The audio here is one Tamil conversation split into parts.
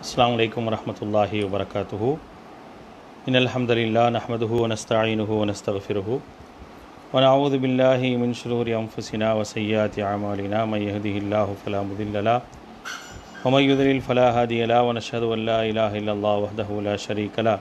السلام عليكم ورحمة الله وبركاته إن الحمد لله نحمده ونستعينه ونستغفره ونعوذ بالله من شرور أنفسنا وسيئات أعمالنا من يهده الله فلا مضل له ومن يضلل فلا هادي له ونشهد أن لا إله إلا الله وحده لا شريك له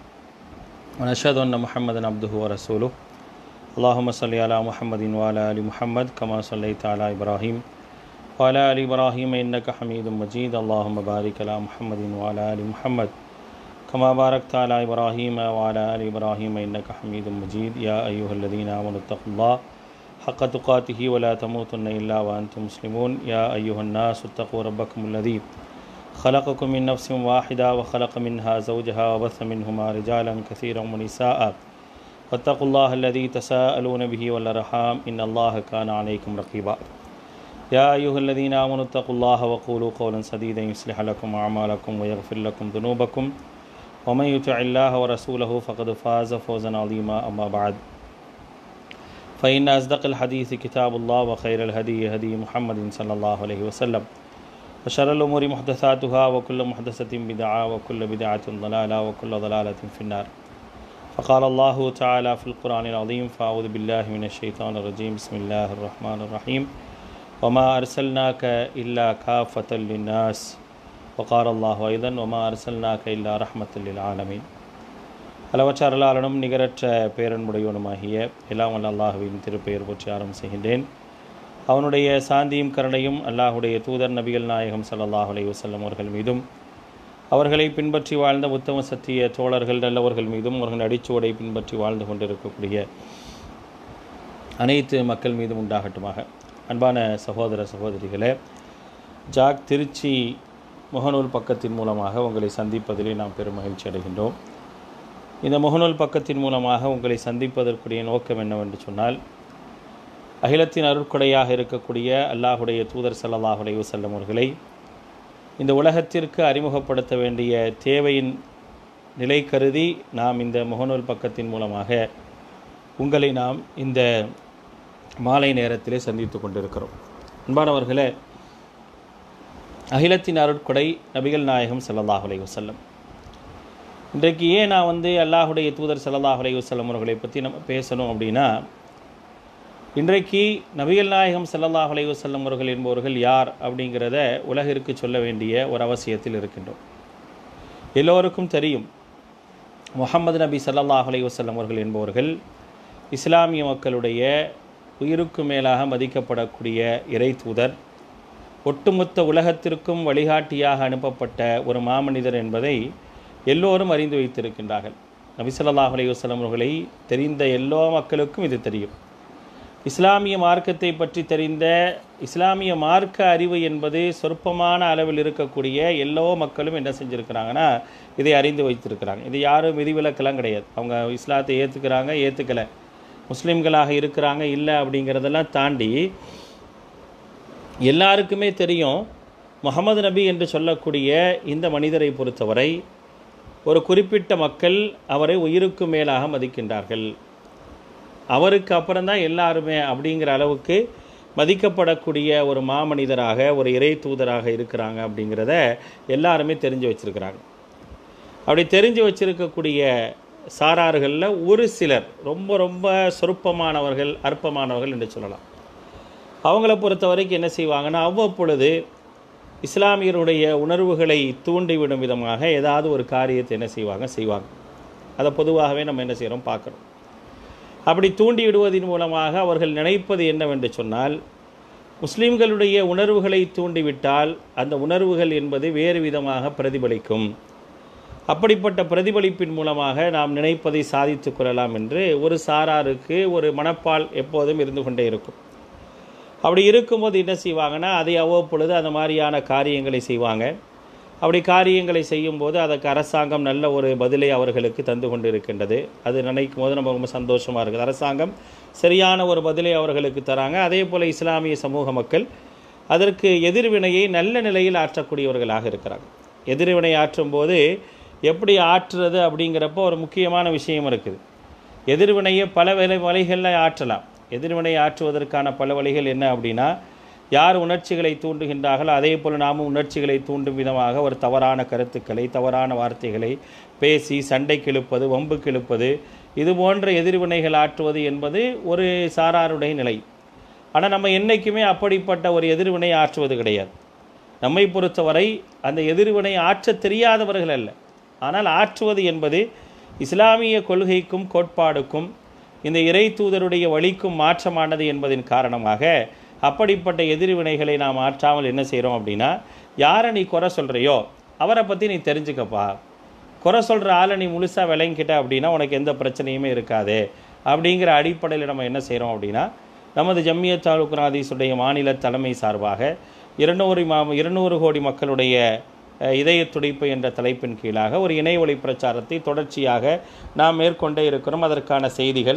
ونشهد أن محمدا عبده ورسوله اللهم صل على محمد وعلى آل محمد كما صليت على إبراهيم وعلى آل إبراهيم إنك حميد مجيد اللهم بارك على محمد وعلى آل محمد كما باركت على إبراهيم وعلى آل إبراهيم إنك حميد مجيد يا أيها الذين آمنوا اتقوا الله حق تقاته ولا تموتن إلا وأنتم مسلمون يا أيها الناس اتقوا ربكم الذي خلقكم من نفس واحدة وخلق منها زوجها وبث منهما رجالا كثيرا ونساء واتقوا الله الذي تساءلون به والأرحام إن الله كان عليكم رقيبا يا أيها الذين آمنوا اتقوا الله وقولوا قولا سديدا يصلح لكم أعمالكم ويغفر لكم ذنوبكم ومن يطع الله ورسوله فقد فاز فوزا عظيما أما بعد فإن أصدق الحديث كتاب الله وخير الهدي هدي محمد صلى الله عليه وسلم وشر الأمور محدثاتها وكل محدثة بدعة وكل بدعة ضلالة وكل ضلالة في النار فقال الله تعالى في القرآن العظيم فأعوذ بالله من الشيطان الرجيم بسم الله الرحمن الرحيم وما أرسلناك إلا كافة للناس وقال الله أيضا وما أرسلناك إلا رحمة للعالمين அளவற்ற அருளாளனும் நிகரற்ற பேரன்புடையவனுமாகிய எல்லாம் வல்ல அல்லாஹுவின் திருப்பெயர் போற்றி ஆரம்பம் செய்கின்றேன் அவனுடைய சாந்தியும் கருணையும் அல்லாஹுடைய தூதர் நபிகள் நாயகம் ஸல்லல்லாஹு அலைஹி வஸல்லம் அவர்கள் மீதும் அவர்களை பின்பற்றி வாழ்ந்த உத்தம சத்திய தோழர்கள் நல்லவர்கள் மீதும் அவர்கள் அடிச்சுவடை பின்பற்றி வாழ்ந்து கொண்டிருக்கக்கூடிய அனைத்து மக்கள் மீதும் உண்டாகட்டுமாக அன்பான சகோதர சகோதரிகளே ஜாக் திருச்சி முகநூல் பக்கத்தின் மூலமாக உங்களை சந்திப்பதிலே நாம் பெரும் மகிழ்ச்சி அடைகின்றோம் இந்த முகநூல் பக்கத்தின் மூலமாக உங்களை சந்திப்பதற்குரிய நோக்கம் என்னவென்று சொன்னால் அகிலத்தின் அருட்கொடையாக இருக்கக்கூடிய அல்லாஹுடைய தூதர் ஸல்லல்லாஹு அலைஹி வஸல்லம் அவர்களை இந்த உலகத்திற்கு அறிமுகப்படுத்த வேண்டிய தேவையின் நிலை கருதி நாம் இந்த முகநூல் பக்கத்தின் மூலமாக உங்களை நாம் இந்த மாலை நேரத்திலே சந்தித்து கொண்டிருக்கிறோம் அன்பானவர்களே அகிலத்தின் அருட்கொடை நபிகள் நாயகம் ஸல்லல்லாஹு அலைஹி வஸல்லம் இன்றைக்கு ஏன் நான் வந்து அல்லாஹுடைய தூதர் ஸல்லல்லாஹு அலைஹி வஸல்லம் அவர்களை பற்றி நம்ம பேசணும் அப்படின்னா இன்றைக்கு நபிகள் நாயகம் ஸல்லல்லாஹு அலைஹி வஸல்லம் அவர்கள் என்பவர்கள் யார் அப்படிங்கிறத உலகிற்கு சொல்ல வேண்டிய ஒரு அவசியத்தில் இருக்கின்றோம் எல்லோருக்கும் தெரியும் முகமது நபி ஸல்லல்லாஹு அலைஹி வஸல்லம் அவர்கள் என்பவர்கள் இஸ்லாமிய மக்களுடைய உயிருக்கு மேலாக மதிக்கப்படக்கூடிய இறை தூதர் ஒட்டுமொத்த உலகத்திற்கும் வழிகாட்டியாக அனுப்பப்பட்ட ஒரு மாமனிதர் என்பதை எல்லோரும் அறிந்து வைத்திருக்கின்றார்கள் நபி ஸல்லல்லாஹு அலைஹி வஸல்லம் அவர்களை தெரிந்த எல்லா மக்களுக்கும் இது தெரியும் இஸ்லாமிய மார்க்கத்தை பற்றி தெரிந்த இஸ்லாமிய மார்க்க அறிவு என்பது சொற்பமான அளவில் இருக்கக்கூடிய எல்லா மக்களும் என்ன செஞ்சுருக்கிறாங்கன்னா இதை அறிந்து வைத்திருக்கிறாங்க இது யாரும் விதிவிலக்கெல்லாம் கிடையாது அவங்க இஸ்லாத்தை ஏற்றுக்கிறாங்க ஏற்றுக்கலை முஸ்லீம்களாக இருக்கிறாங்க இல்லை அப்படிங்கிறதெல்லாம் தாண்டி எல்லாருக்குமே தெரியும் முகமது நபி என்று சொல்லக்கூடிய இந்த மனிதரை பொறுத்தவரை ஒரு குறிப்பிட்ட மக்கள் அவரை உயிருக்கு மேலாக மதிக்கின்றார்கள் அவருக்கு அப்புறம்தான் எல்லாருமே அப்படிங்கிற அளவுக்கு மதிக்கப்படக்கூடிய ஒரு மாமனிதராக ஒரு இறை தூதராக இருக்கிறாங்க அப்படிங்கிறத எல்லாருமே தெரிஞ்சு வச்சுருக்கிறாங்க அப்படி தெரிஞ்சு வச்சிருக்கக்கூடிய சாரார்களில் ஒரு சிலர் ரொம்ப ரொம்ப சொருப்பமானவர்கள் அற்பமானவர்கள் என்று சொல்லலாம் அவங்கள பொறுத்த வரைக்கும் என்ன செய்வாங்கன்னா அவ்வப்பொழுது இஸ்லாமியருடைய உணர்வுகளை தூண்டிவிடும் விதமாக ஏதாவது ஒரு காரியத்தை என்ன செய்வாங்க செய்வாங்க அதை பொதுவாகவே நம்ம என்ன செய்கிறோம் பார்க்குறோம் அப்படி தூண்டி விடுவதன் மூலமாக அவர்கள் நினைப்பது என்னவென்று சொன்னால் முஸ்லீம்களுடைய உணர்வுகளை தூண்டிவிட்டால் அந்த உணர்வுகள் என்பது வேறு விதமாக பிரதிபலிக்கும் அப்படிப்பட்ட பிரதிபலிப்பின் மூலமாக நாம் நினைப்பதை சாதித்து கொள்ளலாம் என்று ஒரு சாராருக்கு ஒரு மனப்பால் எப்போதும் இருந்து கொண்டே இருக்கும் அப்படி இருக்கும்போது என்ன செய்வாங்கன்னா அதை அவ்வப்பொழுது அந்த மாதிரியான காரியங்களை செய்வாங்க அப்படி காரியங்களை செய்யும்போது அதற்கு அரசாங்கம் நல்ல ஒரு பதிலை அவர்களுக்கு தந்து கொண்டு இருக்கின்றது அது நினைக்கும் போது நம்ம ரொம்ப சந்தோஷமாக இருக்குது அரசாங்கம் சரியான ஒரு பதிலை அவர்களுக்கு தராங்க அதே போல் இஸ்லாமிய சமூக மக்கள் அதற்கு எதிர்வினையை நல்ல நிலையில் ஆற்றக்கூடியவர்களாக இருக்கிறாங்க எதிர்வினை ஆற்றும் போது எப்படி ஆற்றுறது அப்படிங்கிறப்போ ஒரு முக்கியமான விஷயம் இருக்குது எதிர்வினையை பல வேலை வழிகளில் ஆற்றலாம் எதிர்வினை ஆற்றுவதற்கான பல வழிகள் என்ன அப்படின்னா யார் உணர்ச்சிகளை தூண்டுகின்றார்களோ அதே போல் நாமும் உணர்ச்சிகளை தூண்டும் விதமாக ஒரு தவறான கருத்துக்களை தவறான வார்த்தைகளை பேசி சண்டை கிழுப்பது வம்பு கிழுப்பது இது போன்ற எதிர்வினைகள் ஆற்றுவது என்பது ஒரு சாராருடைய நிலை ஆனால் நம்ம என்றைக்குமே அப்படிப்பட்ட ஒரு எதிர்வினை ஆற்றுவது கிடையாது நம்மை பொறுத்தவரை அந்த எதிர்வினை ஆற்றத் தெரியாதவர்கள் அல்ல ஆனால் ஆற்றுவது என்பது இஸ்லாமிய கொள்கைக்கும் கோட்பாடுக்கும் இந்த இறை தூதருடைய வழிக்கும் மாற்றமானது என்பதின் காரணமாக அப்படிப்பட்ட எதிர்வினைகளை நாம் ஆற்றாமல் என்ன செய்கிறோம் அப்படின்னா யாரை நீ குறை சொல்கிறையோ அவரை பற்றி நீ தெரிஞ்சுக்கப்பா குறை சொல்கிற ஆளை நீ முழுசாக விளங்கிக்கிட்ட அப்படின்னா உனக்கு எந்த பிரச்சனையுமே இருக்காது அப்படிங்கிற அடிப்படையில் நம்ம என்ன செய்கிறோம் அப்படின்னா நமது ஜம்மியத் தாலுக்குனாதீஸுடைய மாநில தலைமை சார்பாக இருநூறு மா இருநூறு கோடி மக்களுடைய அஹ், இதய துடிப்பு என்ற தலைப்பின் கீழாக ஒரு இணையவழி பிரச்சாரத்தை தொடர்ச்சியாக நாம் மேற்கொண்டே இருக்கிறோம் அதற்கான செய்திகள்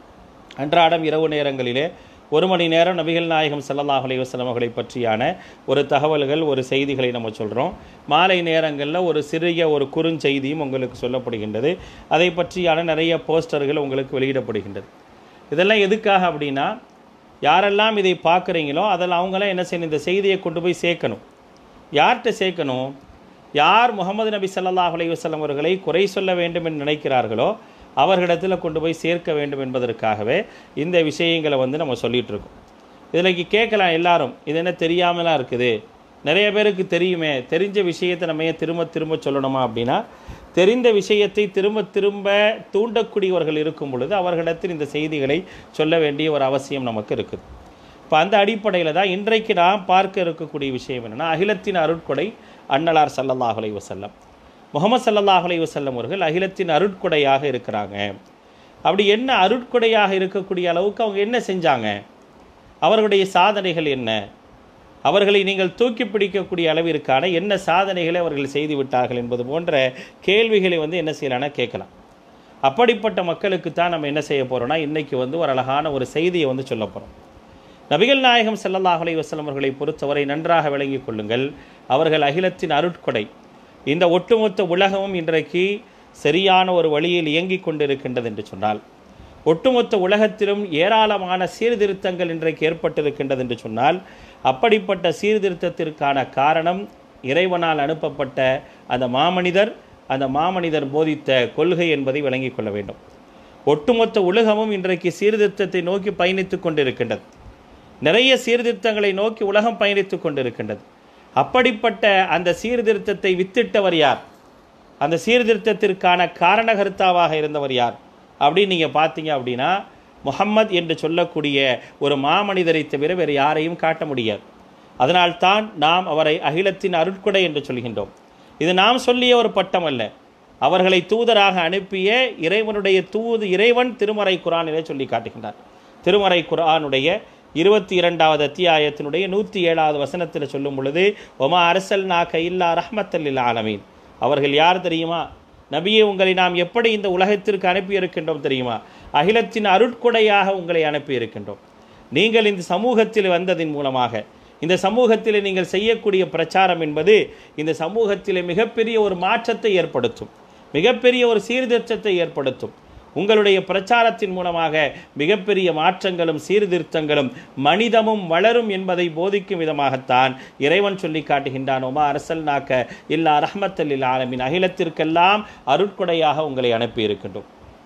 அன்றாடம் இரவு நேரங்களிலே ஒரு மணி நேரம் நபிகள் நாயகம் ஸல்லல்லாஹு அலைஹி வஸல்லம் அவர்களை பற்றியான ஒரு தகவல்கள் ஒரு செய்திகளை நம்ம சொல்கிறோம் மாலை நேரங்களில் ஒரு சிறிய ஒரு குறுஞ்செய்தியும் உங்களுக்கு சொல்லப்படுகின்றது அதை பற்றியான நிறைய போஸ்டர்கள் உங்களுக்கு வெளியிடப்படுகின்றது இதெல்லாம் எதுக்காக அப்படின்னா யாரெல்லாம் இதை பார்க்குறீங்களோ அதில் அவங்களாம் என்ன செய்யணும் இந்த செய்தியை கொண்டு போய் சேர்க்கணும் யார்கிட்ட சேர்க்கணும் யார் முகமது நபி ஸல்லல்லாஹு அலைஹி வஸல்லம் அவர்களை குறை சொல்ல வேண்டும் என்று நினைக்கிறார்களோ அவர்களிடத்தில் கொண்டு போய் சேர்க்க வேண்டும் என்பதற்காகவே இந்த விஷயங்களை வந்து நம்ம சொல்லிட்டு இருக்கோம் இதில் கேட்கலாம் எல்லாரும் இது என்ன தெரியாமலாம் இருக்குது நிறைய பேருக்கு தெரியுமே தெரிஞ்ச விஷயத்தை நம்ம ஏன் திரும்ப திரும்ப சொல்லணுமா அப்படின்னா தெரிந்த விஷயத்தை திரும்ப திரும்ப தூண்டக்கூடியவர்கள் இருக்கும் பொழுது அவர்களிடத்தில் இந்த செய்திகளை சொல்ல வேண்டிய ஒரு அவசியம் நமக்கு இருக்குது இப்போ அந்த அடிப்படையில் தான் இன்றைக்கு நாம் பார்க்க இருக்கக்கூடிய விஷயம் என்னென்னா அகிலத்தின் அருட்கொடை அன்னலார் ஸல்லல்லாஹு அலைஹி வஸல்லம் முகமது ஸல்லல்லாஹு அலைஹி வஸல்லம் அவர்கள் அகிலத்தின் அருட்கொடையாக இருக்கிறாங்க அப்படி என்ன அருட்கொடையாக இருக்கக்கூடிய அளவுக்கு அவங்க என்ன செஞ்சாங்க அவர்களுடைய சாதனைகள் என்ன அவர்களை நீங்கள் தூக்கி பிடிக்கக்கூடிய அளவிற்கான என்ன சாதனைகளை அவர்கள் செய்து விட்டார்கள் என்பது போன்ற கேள்விகளை வந்து என்ன செய்யலாம்னா கேட்கலாம் அப்படிப்பட்ட மக்களுக்கு தான் நம்ம என்ன செய்ய போகிறோம்னா இன்றைக்கி வந்து ஒரு அழகான ஒரு செய்தியை வந்து சொல்ல போகிறோம் நபிகள் நாயகம் ஸல்லல்லாஹு அலைஹி வஸல்லம் அவர்களை பொறுத்தவரை நன்றாக விளங்கிக் கொள்ளுங்கள் அவர்கள் அகிலத்தின் அருட்கொடை இந்த ஒட்டுமொத்த உலகமும் இன்றைக்கு சரியான ஒரு வழியில் இயங்கிக் கொண்டிருக்கின்றது என்று சொன்னால் ஒட்டுமொத்த உலகத்திலும் ஏராளமான சீர்திருத்தங்கள் இன்றைக்கு ஏற்பட்டிருக்கின்றது என்று சொன்னால் அப்படிப்பட்ட சீர்திருத்தத்திற்கான காரணம் இறைவனால் அனுப்பப்பட்ட அந்த மாமனிதர் அந்த மாமனிதர் போதித்த கொள்கை என்பதை விளங்கிக் கொள்ள வேண்டும் ஒட்டுமொத்த உலகமும் இன்றைக்கு சீர்திருத்தத்தை நோக்கி பயணித்துக் கொண்டிருக்கின்றது நிறைய சீர்திருத்தங்களை நோக்கி உலகம் பயணித்துக் கொண்டிருக்கின்றது அப்படிப்பட்ட அந்த சீர்திருத்தத்தை வித்திட்டவர் யார் அந்த சீர்திருத்தத்திற்கான காரணகர்த்தாவாக இருந்தவர் யார் அப்படின்னு நீங்கள் பார்த்தீங்க அப்படின்னா முஹம்மத் என்று சொல்லக்கூடிய ஒரு மாமனிதரை தவிர வேறு யாரையும் காட்ட முடியாது அதனால்தான் நாம் அவரை அகிலத்தின் அருட்கொடை என்று சொல்கின்றோம் இது நாம் சொல்லிய ஒரு பட்டம் அல்ல அவர்களை தூதராக அனுப்பிய இறைவனுடைய தூது இறைவன் திருமறை குரானிலே சொல்லி காட்டுகின்றார் திருமறை குரானுடைய இருபத்தி இரண்டாவது அத்தியாயத்தினுடைய நூற்றி ஏழாவது வசனத்தில் சொல்லும் பொழுது ஒமா அரசல் நாக்க இல்லா ரஹ்மத்தல் ஆலமீன் அவர்கள் யார் தெரியுமா நபியே உங்களை நாம் எப்படி இந்த உலகத்திற்கு அனுப்பி இருக்கின்றோம் தெரியுமா அகிலத்தின் அருட்கொடையாக உங்களை அனுப்பி இருக்கின்றோம் நீங்கள் இந்த சமூகத்தில் வந்ததின் மூலமாக இந்த சமூகத்தில் நீங்கள் செய்யக்கூடிய பிரச்சாரம் என்பது இந்த சமூகத்தில் மிகப்பெரிய ஒரு மாற்றத்தை ஏற்படுத்தும் மிகப்பெரிய ஒரு சீர்திருத்தத்தை ஏற்படுத்தும் உங்களுடைய பிரச்சாரத்தின் மூலமாக மிகப்பெரிய மாற்றங்களும் சீர்திருத்தங்களும் மனிதமும் வளரும் என்பதை போதிக்கும் விதமாகத்தான் இறைவன் சொல்லி காட்டுகின்றான் ஒமா அரசல் நாக்க இல்லா ரஹ்மத்தல் ஆலமின் அகிலத்திற்கெல்லாம் அருட்கொடையாக உங்களை அனுப்பி இருக்கின்றோம்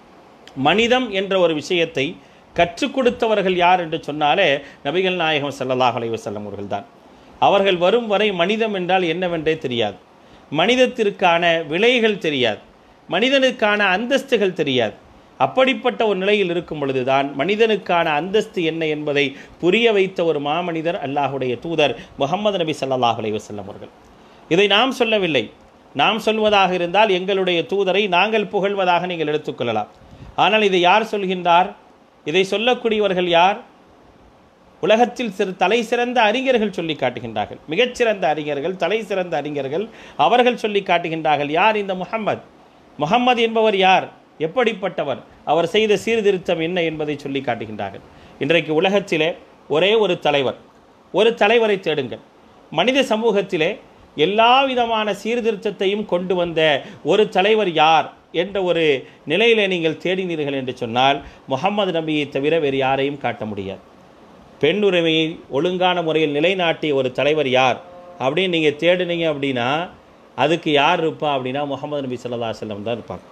மனிதம் என்ற ஒரு விஷயத்தை கற்றுக் கொடுத்தவர்கள் யார் என்று சொன்னாலே நபிகள் நாயகம் ஸல்லல்லாஹு அலைஹி வஸல்லம் அவர்கள் தான் அவர்கள் வரும் வரை மனிதம் என்றால் என்னவென்றே தெரியாது மனிதத்திற்கான விலைகள் தெரியாது மனிதனுக்கான அந்தஸ்துகள் தெரியாது அப்படிப்பட்ட ஒரு நிலையில் இருக்கும் பொழுதுதான் மனிதனுக்கான அந்தஸ்து என்ன என்பதை புரிய வைத்த ஒரு மாமனிதர் அல்லாஹுடைய தூதர் முகமது நபி ஸல்லல்லாஹு அலைஹி வஸல்லம் அவர்கள் இதை நாம் சொல்லவில்லை நாம் சொல்வதாக இருந்தால் எங்களுடைய தூதரை நாங்கள் புகழ்வதாக நீங்கள் எடுத்துக்கொள்ளலாம் ஆனால் இதை யார் சொல்கின்றார் இதை சொல்லக்கூடியவர்கள் யார் உலகத்தில் சிறு தலை சிறந்த அறிஞர்கள் சொல்லி காட்டுகின்றார்கள் மிகச்சிறந்த அறிஞர்கள் தலை சிறந்த அறிஞர்கள் அவர்கள் சொல்லி காட்டுகின்றார்கள் யார் இந்த முஹம்மத் முஹம்மது என்பவர் யார் எப்படிப்பட்டவர் அவர் செய்த சீர்திருத்தம் என்ன என்பதை சொல்லி காட்டுகின்றார்கள் இன்றைக்கு உலகத்திலே ஒரே ஒரு தலைவர் ஒரு தலைவரை தேடுங்கள் மனித சமூகத்திலே எல்லா விதமான சீர்திருத்தத்தையும் கொண்டு வந்த ஒரு தலைவர் யார் என்ற ஒரு நிலையிலே நீங்கள் தேடினீர்கள் என்று சொன்னால் முகமது நபியை தவிர வேறு யாரையும் காட்ட முடியாது பெண் உரிமையை ஒழுங்கான முறையில் நிலைநாட்டிய ஒரு தலைவர் யார் அப்படின்னு நீங்கள் தேடுனீங்க அப்படின்னா அதுக்கு யார் இருப்பா அப்படின்னா முகமது நபி ஸல்லல்லாஹு அலைஹி வஸல்லம் தான் இருப்பாங்க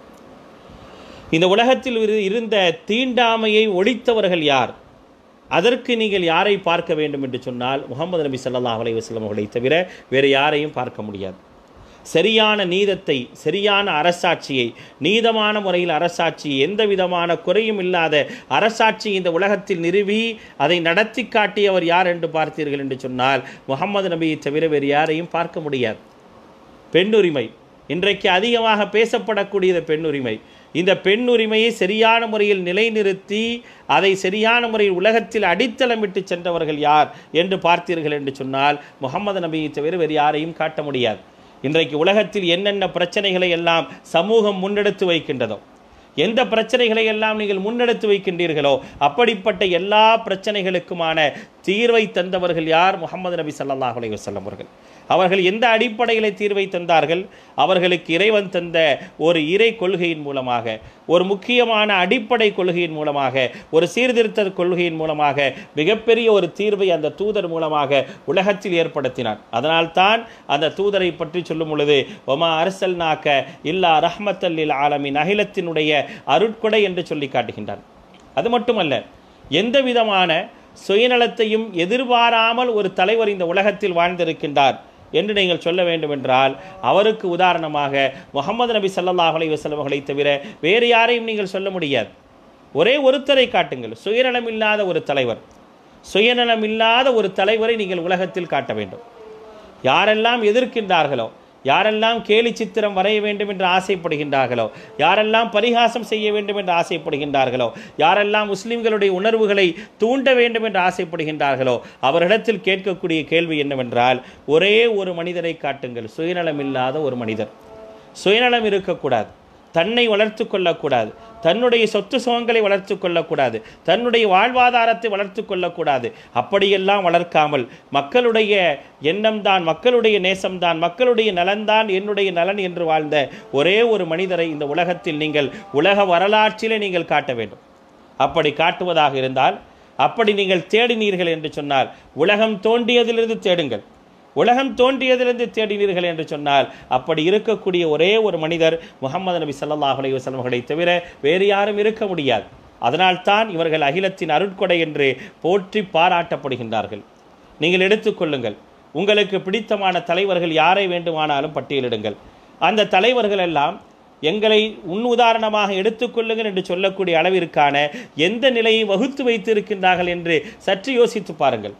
இந்த உலகத்தில் இரு- இருந்த தீண்டாமையை ஒழித்தவர்கள் யார் அதற்கு நீங்கள் யாரை பார்க்க வேண்டும் என்று சொன்னால் முகமது நபி ஸல்லல்லாஹு அலைஹி வஸல்லம் அவர்களை தவிர வேறு யாரையும் பார்க்க முடியாது சரியான நீதத்தை சரியான அரசாட்சியை நீதமான முறையில் அரசாட்சியை எந்த விதமான குறையும் இல்லாத அரசாட்சி இந்த உலகத்தில் நிறுவி அதை நடத்தி காட்டியவர் யார் என்று பார்த்தீர்கள் என்று சொன்னால் முகமது நபியை தவிர வேறு யாரையும் பார்க்க முடியாது பெண்ணுரிமை இன்றைக்கு அதிகமாக பேசப்படக்கூடியது பெண்ணுரிமை இந்த பெண்ணுரிமையை சரியான முறையில் நிலைநிறுத்தி அதை சரியான முறையில் உலகத்தில் அடித்தளமிட்டு சென்றவர்கள் யார் என்று பார்த்தீர்கள் என்று சொன்னால் முகமது நபியை தவிர வேறு யாரையும் காட்ட முடியாது இன்றைக்கு உலகத்தில் என்னென்ன பிரச்சனைகளை எல்லாம் சமூகம் முன்னெடுத்து வைக்கின்றதோ எந்த பிரச்சனைகளை எல்லாம் நீங்கள் முன்னெடுத்து வைக்கின்றீர்களோ அப்படிப்பட்ட எல்லா பிரச்சனைகளுக்குமான தீர்வை தந்தவர்கள் யார் முகமது நபி ஸல்லல்லாஹு அலைஹி வஸல்லம் அவர்கள் அவர்கள் எந்த அடிப்படையிலே தீர்வை தந்தார்கள் அவர்களுக்கு இறைவன் தந்த ஒரு இறை கொள்கையின் மூலமாக ஒரு முக்கியமான அடிப்படை கொள்கையின் மூலமாக ஒரு சீர்திருத்த கொள்கையின் மூலமாக மிகப்பெரிய ஒரு தீர்வை அந்த தூதர் மூலமாக உலகத்தில் ஏற்படுத்தினார் அதனால்தான் அந்த தூதரை பற்றி சொல்லும் பொழுது ஒமா அரசல்நாக்க இல்லா ரஹ்மத்தல்லில் ஆலமின் அகிலத்தினுடைய அருட்கொடை என்று சொல்லி காட்டுகின்றான் அது மட்டுமல்ல எந்த விதமான சுயநலத்தையும் எதிர்பாராமல் ஒரு தலைவர் இந்த உலகத்தில் வாழ்ந்திருக்கின்றார் என்று நீங்கள் சொல்ல வேண்டும் என்றால் அவருக்கு உதாரணமாக முகமது நபி ஸல்லல்லாஹு அலைஹி வஸல்லம் அவர்களை தவிர வேறு யாரையும் நீங்கள் சொல்ல முடியாது ஒரே ஒருத்தரை காட்டுங்கள் சுயநலம் இல்லாத ஒரு தலைவர் சுயநலம் இல்லாத ஒரு தலைவரை நீங்கள் உலகத்தில் காட்ட வேண்டும் யாரெல்லாம் எதிர்க்கின்றார்களோ யாரெல்லாம் கேலி சித்திரம் வரைய வேண்டும் என்று ஆசைப்படுகின்றார்களோ யாரெல்லாம் பரிகாசம் செய்ய வேண்டும் என்று ஆசைப்படுகின்றார்களோ யாரெல்லாம் முஸ்லிம்களுடைய உணர்வுகளை தூண்ட வேண்டும் என்று ஆசைப்படுகின்றார்களோ அவரிடத்தில் கேட்கக்கூடிய கேள்வி என்னவென்றால் ஒரே ஒரு மனிதரை காட்டுங்கள் சுயநலம் இல்லாத ஒரு மனிதர் சுயநலம் இருக்கக்கூடாது தன்னை வளர்த்து கொள்ளக்கூடாது தன்னுடைய சொத்து சுகங்களை வளர்த்து கொள்ளக்கூடாது தன்னுடைய வாழ்வாதாரத்தை வளர்த்து கொள்ளக்கூடாது அப்படியெல்லாம் வளர்க்காமல் மக்களுடைய எண்ணம்தான் மக்களுடைய நேசம்தான் மக்களுடைய நலன்தான் என்னுடைய நலன் என்று வாழ்ந்த ஒரே ஒரு மனிதரை இந்த உலகத்தில் நீங்கள் உலக வரலாற்றிலே நீங்கள் காட்ட வேண்டும் அப்படி காட்டுவதாக இருந்தால் அப்படி நீங்கள் தேடினீர்கள் என்று சொன்னால் உலகம் தோன்றியதிலிருந்து தேடுங்கள் உலகம் தோன்றியதிலிருந்து தேடினீர்கள் என்று சொன்னால் அப்படி இருக்கக்கூடிய ஒரே ஒரு மனிதர் முகமது நபி ஸல்லல்லாஹு அலைஹி வஸல்லம் அவர்களை தவிர வேறு யாரும் இருக்க முடியாது அதனால்தான் இவர்கள் அகிலத்தின் அருட்கொடை என்று போற்றி பாராட்டப்படுகின்றார்கள் நீங்கள் எடுத்துக்கொள்ளுங்கள் உங்களுக்கு பிடித்தமான தலைவர்கள் யாரை வேண்டுமானாலும் பட்டியலிடுங்கள் அந்த தலைவர்கள் எல்லாம் எங்களை உன் உதாரணமாக எடுத்துக்கொள்ளுங்கள் என்று சொல்லக்கூடிய அளவிற்கான எந்த நிலையை வகுத்து வைத்திருக்கின்றார்கள் என்று சற்று யோசித்து பாருங்கள்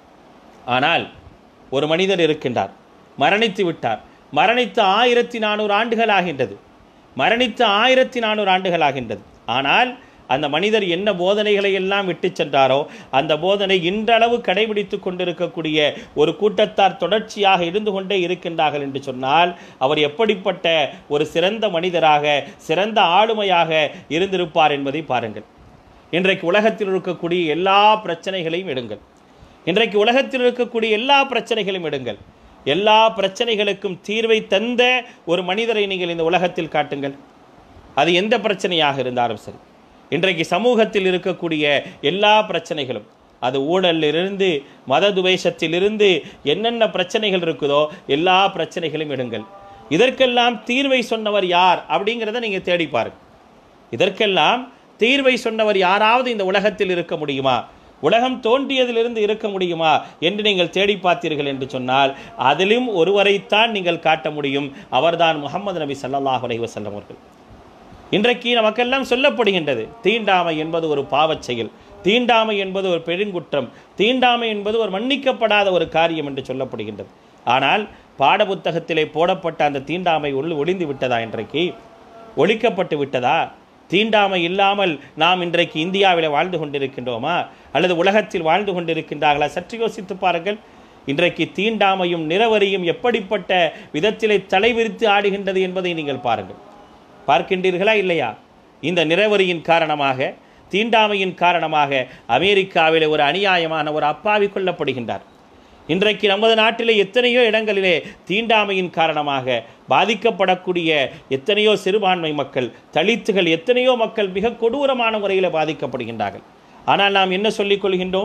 ஆனால் ஒரு மனிதர் இருக்கின்றார் மரணித்து விட்டார் மரணித்து ஆயிரத்தி நானூறு ஆண்டுகள் ஆகின்றது மரணித்து ஆயிரத்தி நானூறு ஆண்டுகள் ஆகின்றது ஆனால் அந்த மனிதர் என்ன போதனைகளை எல்லாம் விட்டு சென்றாரோ அந்த போதனை இன்றளவு கடைபிடித்து கொண்டிருக்கக்கூடிய ஒரு கூட்டத்தார் தொடர்ச்சியாக இருந்து கொண்டே இருக்கின்றார்கள் என்று சொன்னால் அவர் எப்படிப்பட்ட ஒரு சிறந்த மனிதராக சிறந்த ஆளுமையாக இருந்திருப்பார் என்பதை பாருங்கள் இன்றைக்கு உலகத்தில் இருக்கக்கூடிய எல்லா பிரச்சனைகளையும் எடுங்கள் இன்றைக்கு உலகத்தில் இருக்கக்கூடிய எல்லா பிரச்சனைகளையும் எடுங்கள் எல்லா பிரச்சனைகளுக்கும் தீர்வை தந்த ஒரு மனிதரை நீங்கள் இந்த உலகத்தில் காட்டுங்கள் அது எந்த பிரச்சனையாக இருந்தாலும் சரி இன்றைக்கு சமூகத்தில் இருக்கக்கூடிய எல்லா பிரச்சனைகளும் அது ஊழலிலிருந்து மத துவேஷத்திலிருந்து என்னென்ன பிரச்சனைகள் இருக்குதோ எல்லா பிரச்சனைகளையும் எடுங்கள் இதற்கெல்லாம் தீர்வை சொன்னவர் யார் அப்படிங்கிறத நீங்கள் தேடி பாருங்க இதற்கெல்லாம் தீர்வை சொன்னவர் யாராவது இந்த உலகத்தில் இருக்க முடியுமா உலகம் தோன்றியதிலிருந்து இருக்க முடியுமா என்று நீங்கள் தேடி பார்த்தீர்கள் என்று சொன்னால் அதிலும் ஒருவரைத்தான் நீங்கள் காட்ட முடியும் அவர்தான் முகமது நபி ஸல்லல்லாஹு அலைஹி வஸல்லம் அவர்கள் இன்றைக்கு நமக்கெல்லாம் சொல்லப்படுகின்றது தீண்டாமை என்பது ஒரு பாவச் செயல் தீண்டாமை என்பது ஒரு பெருங்குற்றம் தீண்டாமை என்பது ஒரு மன்னிக்கப்படாத ஒரு காரியம் என்று சொல்லப்படுகின்றது ஆனால் பாடப்புத்தகத்திலே போடப்பட்ட அந்த தீண்டாமை உள் ஒளிந்து விட்டதா இன்றைக்கு ஒழிக்கப்பட்டு விட்டதா தீண்டாமை இல்லாமல் நாம் இன்றைக்கு இந்தியாவில் வாழ்ந்து கொண்டிருக்கின்றோமா அல்லது உலகத்தில் வாழ்ந்து கொண்டிருக்கின்றார்களா சற்று யோசித்து பாருங்கள் இன்றைக்கு தீண்டாமையும் நிறவரியும் எப்படிப்பட்ட விதத்திலே தலைவிரித்து ஆடுகின்றது என்பதை நீங்கள் பாருங்கள் பார்க்கின்றீர்களா இல்லையா இந்த நிறவரியின் காரணமாக தீண்டாமையின் காரணமாக அமெரிக்காவிலே ஒரு அநியாயமான ஒரு அப்பாவி கொல்லப்படுகின்றார் இன்றைக்கு நமது நாட்டிலே எத்தனையோ இடங்களிலே தீண்டாமையின் காரணமாக பாதிக்கப்படக்கூடிய எத்தனையோ சிறுபான்மை மக்கள் தலித்துகள் எத்தனையோ மக்கள் மிக கொடூரமான முறையில் பாதிக்கப்படுகின்றார்கள் ஆனால் நாம் என்ன சொல்லிக் கொள்கின்றோம்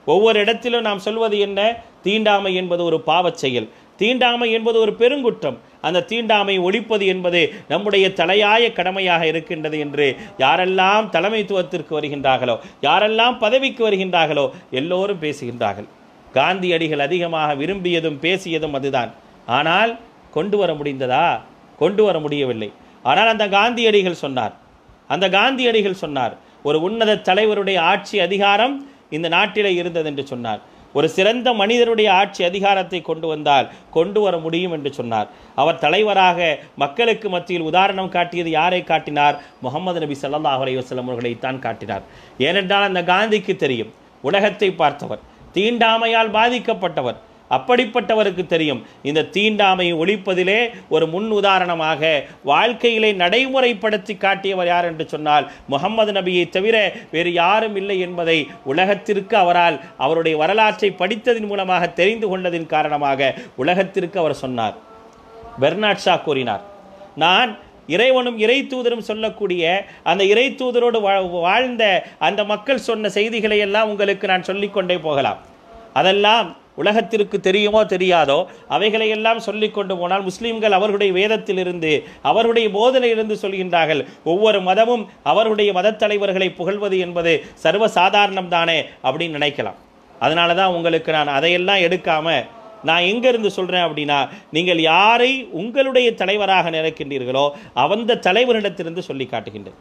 ஒவ்வொரு இடத்திலும் நாம் சொல்வது என்ன தீண்டாமை என்பது ஒரு பாவச் செயல் தீண்டாமை என்பது ஒரு பெருங்குற்றம் அந்த தீண்டாமை ஒழிப்பது என்பது நம்முடைய தலையாய கடமையாக இருக்கின்றது என்று யாரெல்லாம் தலைமைத்துவத்திற்கு வருகின்றார்களோ யாரெல்லாம் பதவிக்கு வருகின்றார்களோ எல்லோரும் பேசுகின்றார்கள் காந்தியடிகள் அதிகமாக விரும்பியதும் பேசியதும் அதுதான் ஆனால் கொண்டு வர முடிந்ததா கொண்டு வர முடியவில்லை ஆனால் அந்த காந்தியடிகள் சொன்னார் அந்த காந்தியடிகள் சொன்னார் ஒரு உன்னத தலைவருடைய ஆட்சி அதிகாரம் இந்த நாட்டிலே இருந்தது என்று சொன்னார் ஒரு சிறந்த மனிதருடைய ஆட்சி அதிகாரத்தை கொண்டு வந்தால் கொண்டு வர முடியும் என்று சொன்னார் அவர் தலைவராக மக்களுக்கு மத்தியில் உதாரணம் காட்டியது யாரை காட்டினார் முகமது நபி ஸல்லல்லாஹு அலைஹி வஸல்லம் அவர்களைத்தான் காட்டினார் ஏனென்றால் அந்த காந்திக்கு தெரியும் உலகத்தை பார்த்தவர் தீண்டாமையால் பாதிக்கப்பட்டவர் அப்படிப்பட்டவருக்கு தெரியும் இந்த தீண்டாமையை ஒழிப்பதிலே ஒரு முன் உதாரணமாக வாழ்க்கையிலே நடைமுறைப்படுத்தி காட்டியவர் யார் என்று சொன்னால் முகமது நபியை தவிர வேறு யாரும் இல்லை என்பதை உலகத்திற்கு அவரால் அவருடைய வரலாற்றை படித்ததின் மூலமாக தெரிந்து கொண்டதின் காரணமாக உலகத்திற்கு அவர் சொன்னார் பெர்னாட் ஷா கூறினார் நான் இறைவனும் இறை தூதரும் சொல்லக்கூடிய அந்த இறை தூதரோடு வா- வாழ்ந்த அந்த மக்கள் சொன்ன செய்திகளை எல்லாம் உங்களுக்கு நான் சொல்லிக்கொண்டே போகலாம் அதெல்லாம் உலகத்திற்கு தெரியுமோ தெரியாதோ அவைகளை எல்லாம் சொல்லிக் கொண்டு போனால் முஸ்லிம்கள் அவர்களுடைய வேதத்திலிருந்து அவர்களுடைய போதனையிலிருந்து சொல்கின்றார்கள் ஒவ்வொரு மதமும் அவர்களுடைய மதத் தலைவர்களை புகழ்வது என்பது சர்வ சாதாரணம் தானே அப்படின்னு நினைக்கலாம் அதனால தான் உங்களுக்கு நான் அதையெல்லாம் எடுக்காம நான் எங்கேருந்து சொல்கிறேன் அப்படின்னா நீங்கள் யாரை உங்களுடைய தலைவராக நினைக்கின்றீர்களோ அந்த தலைவரிடத்திலிருந்து சொல்லி காட்டுகின்றேன்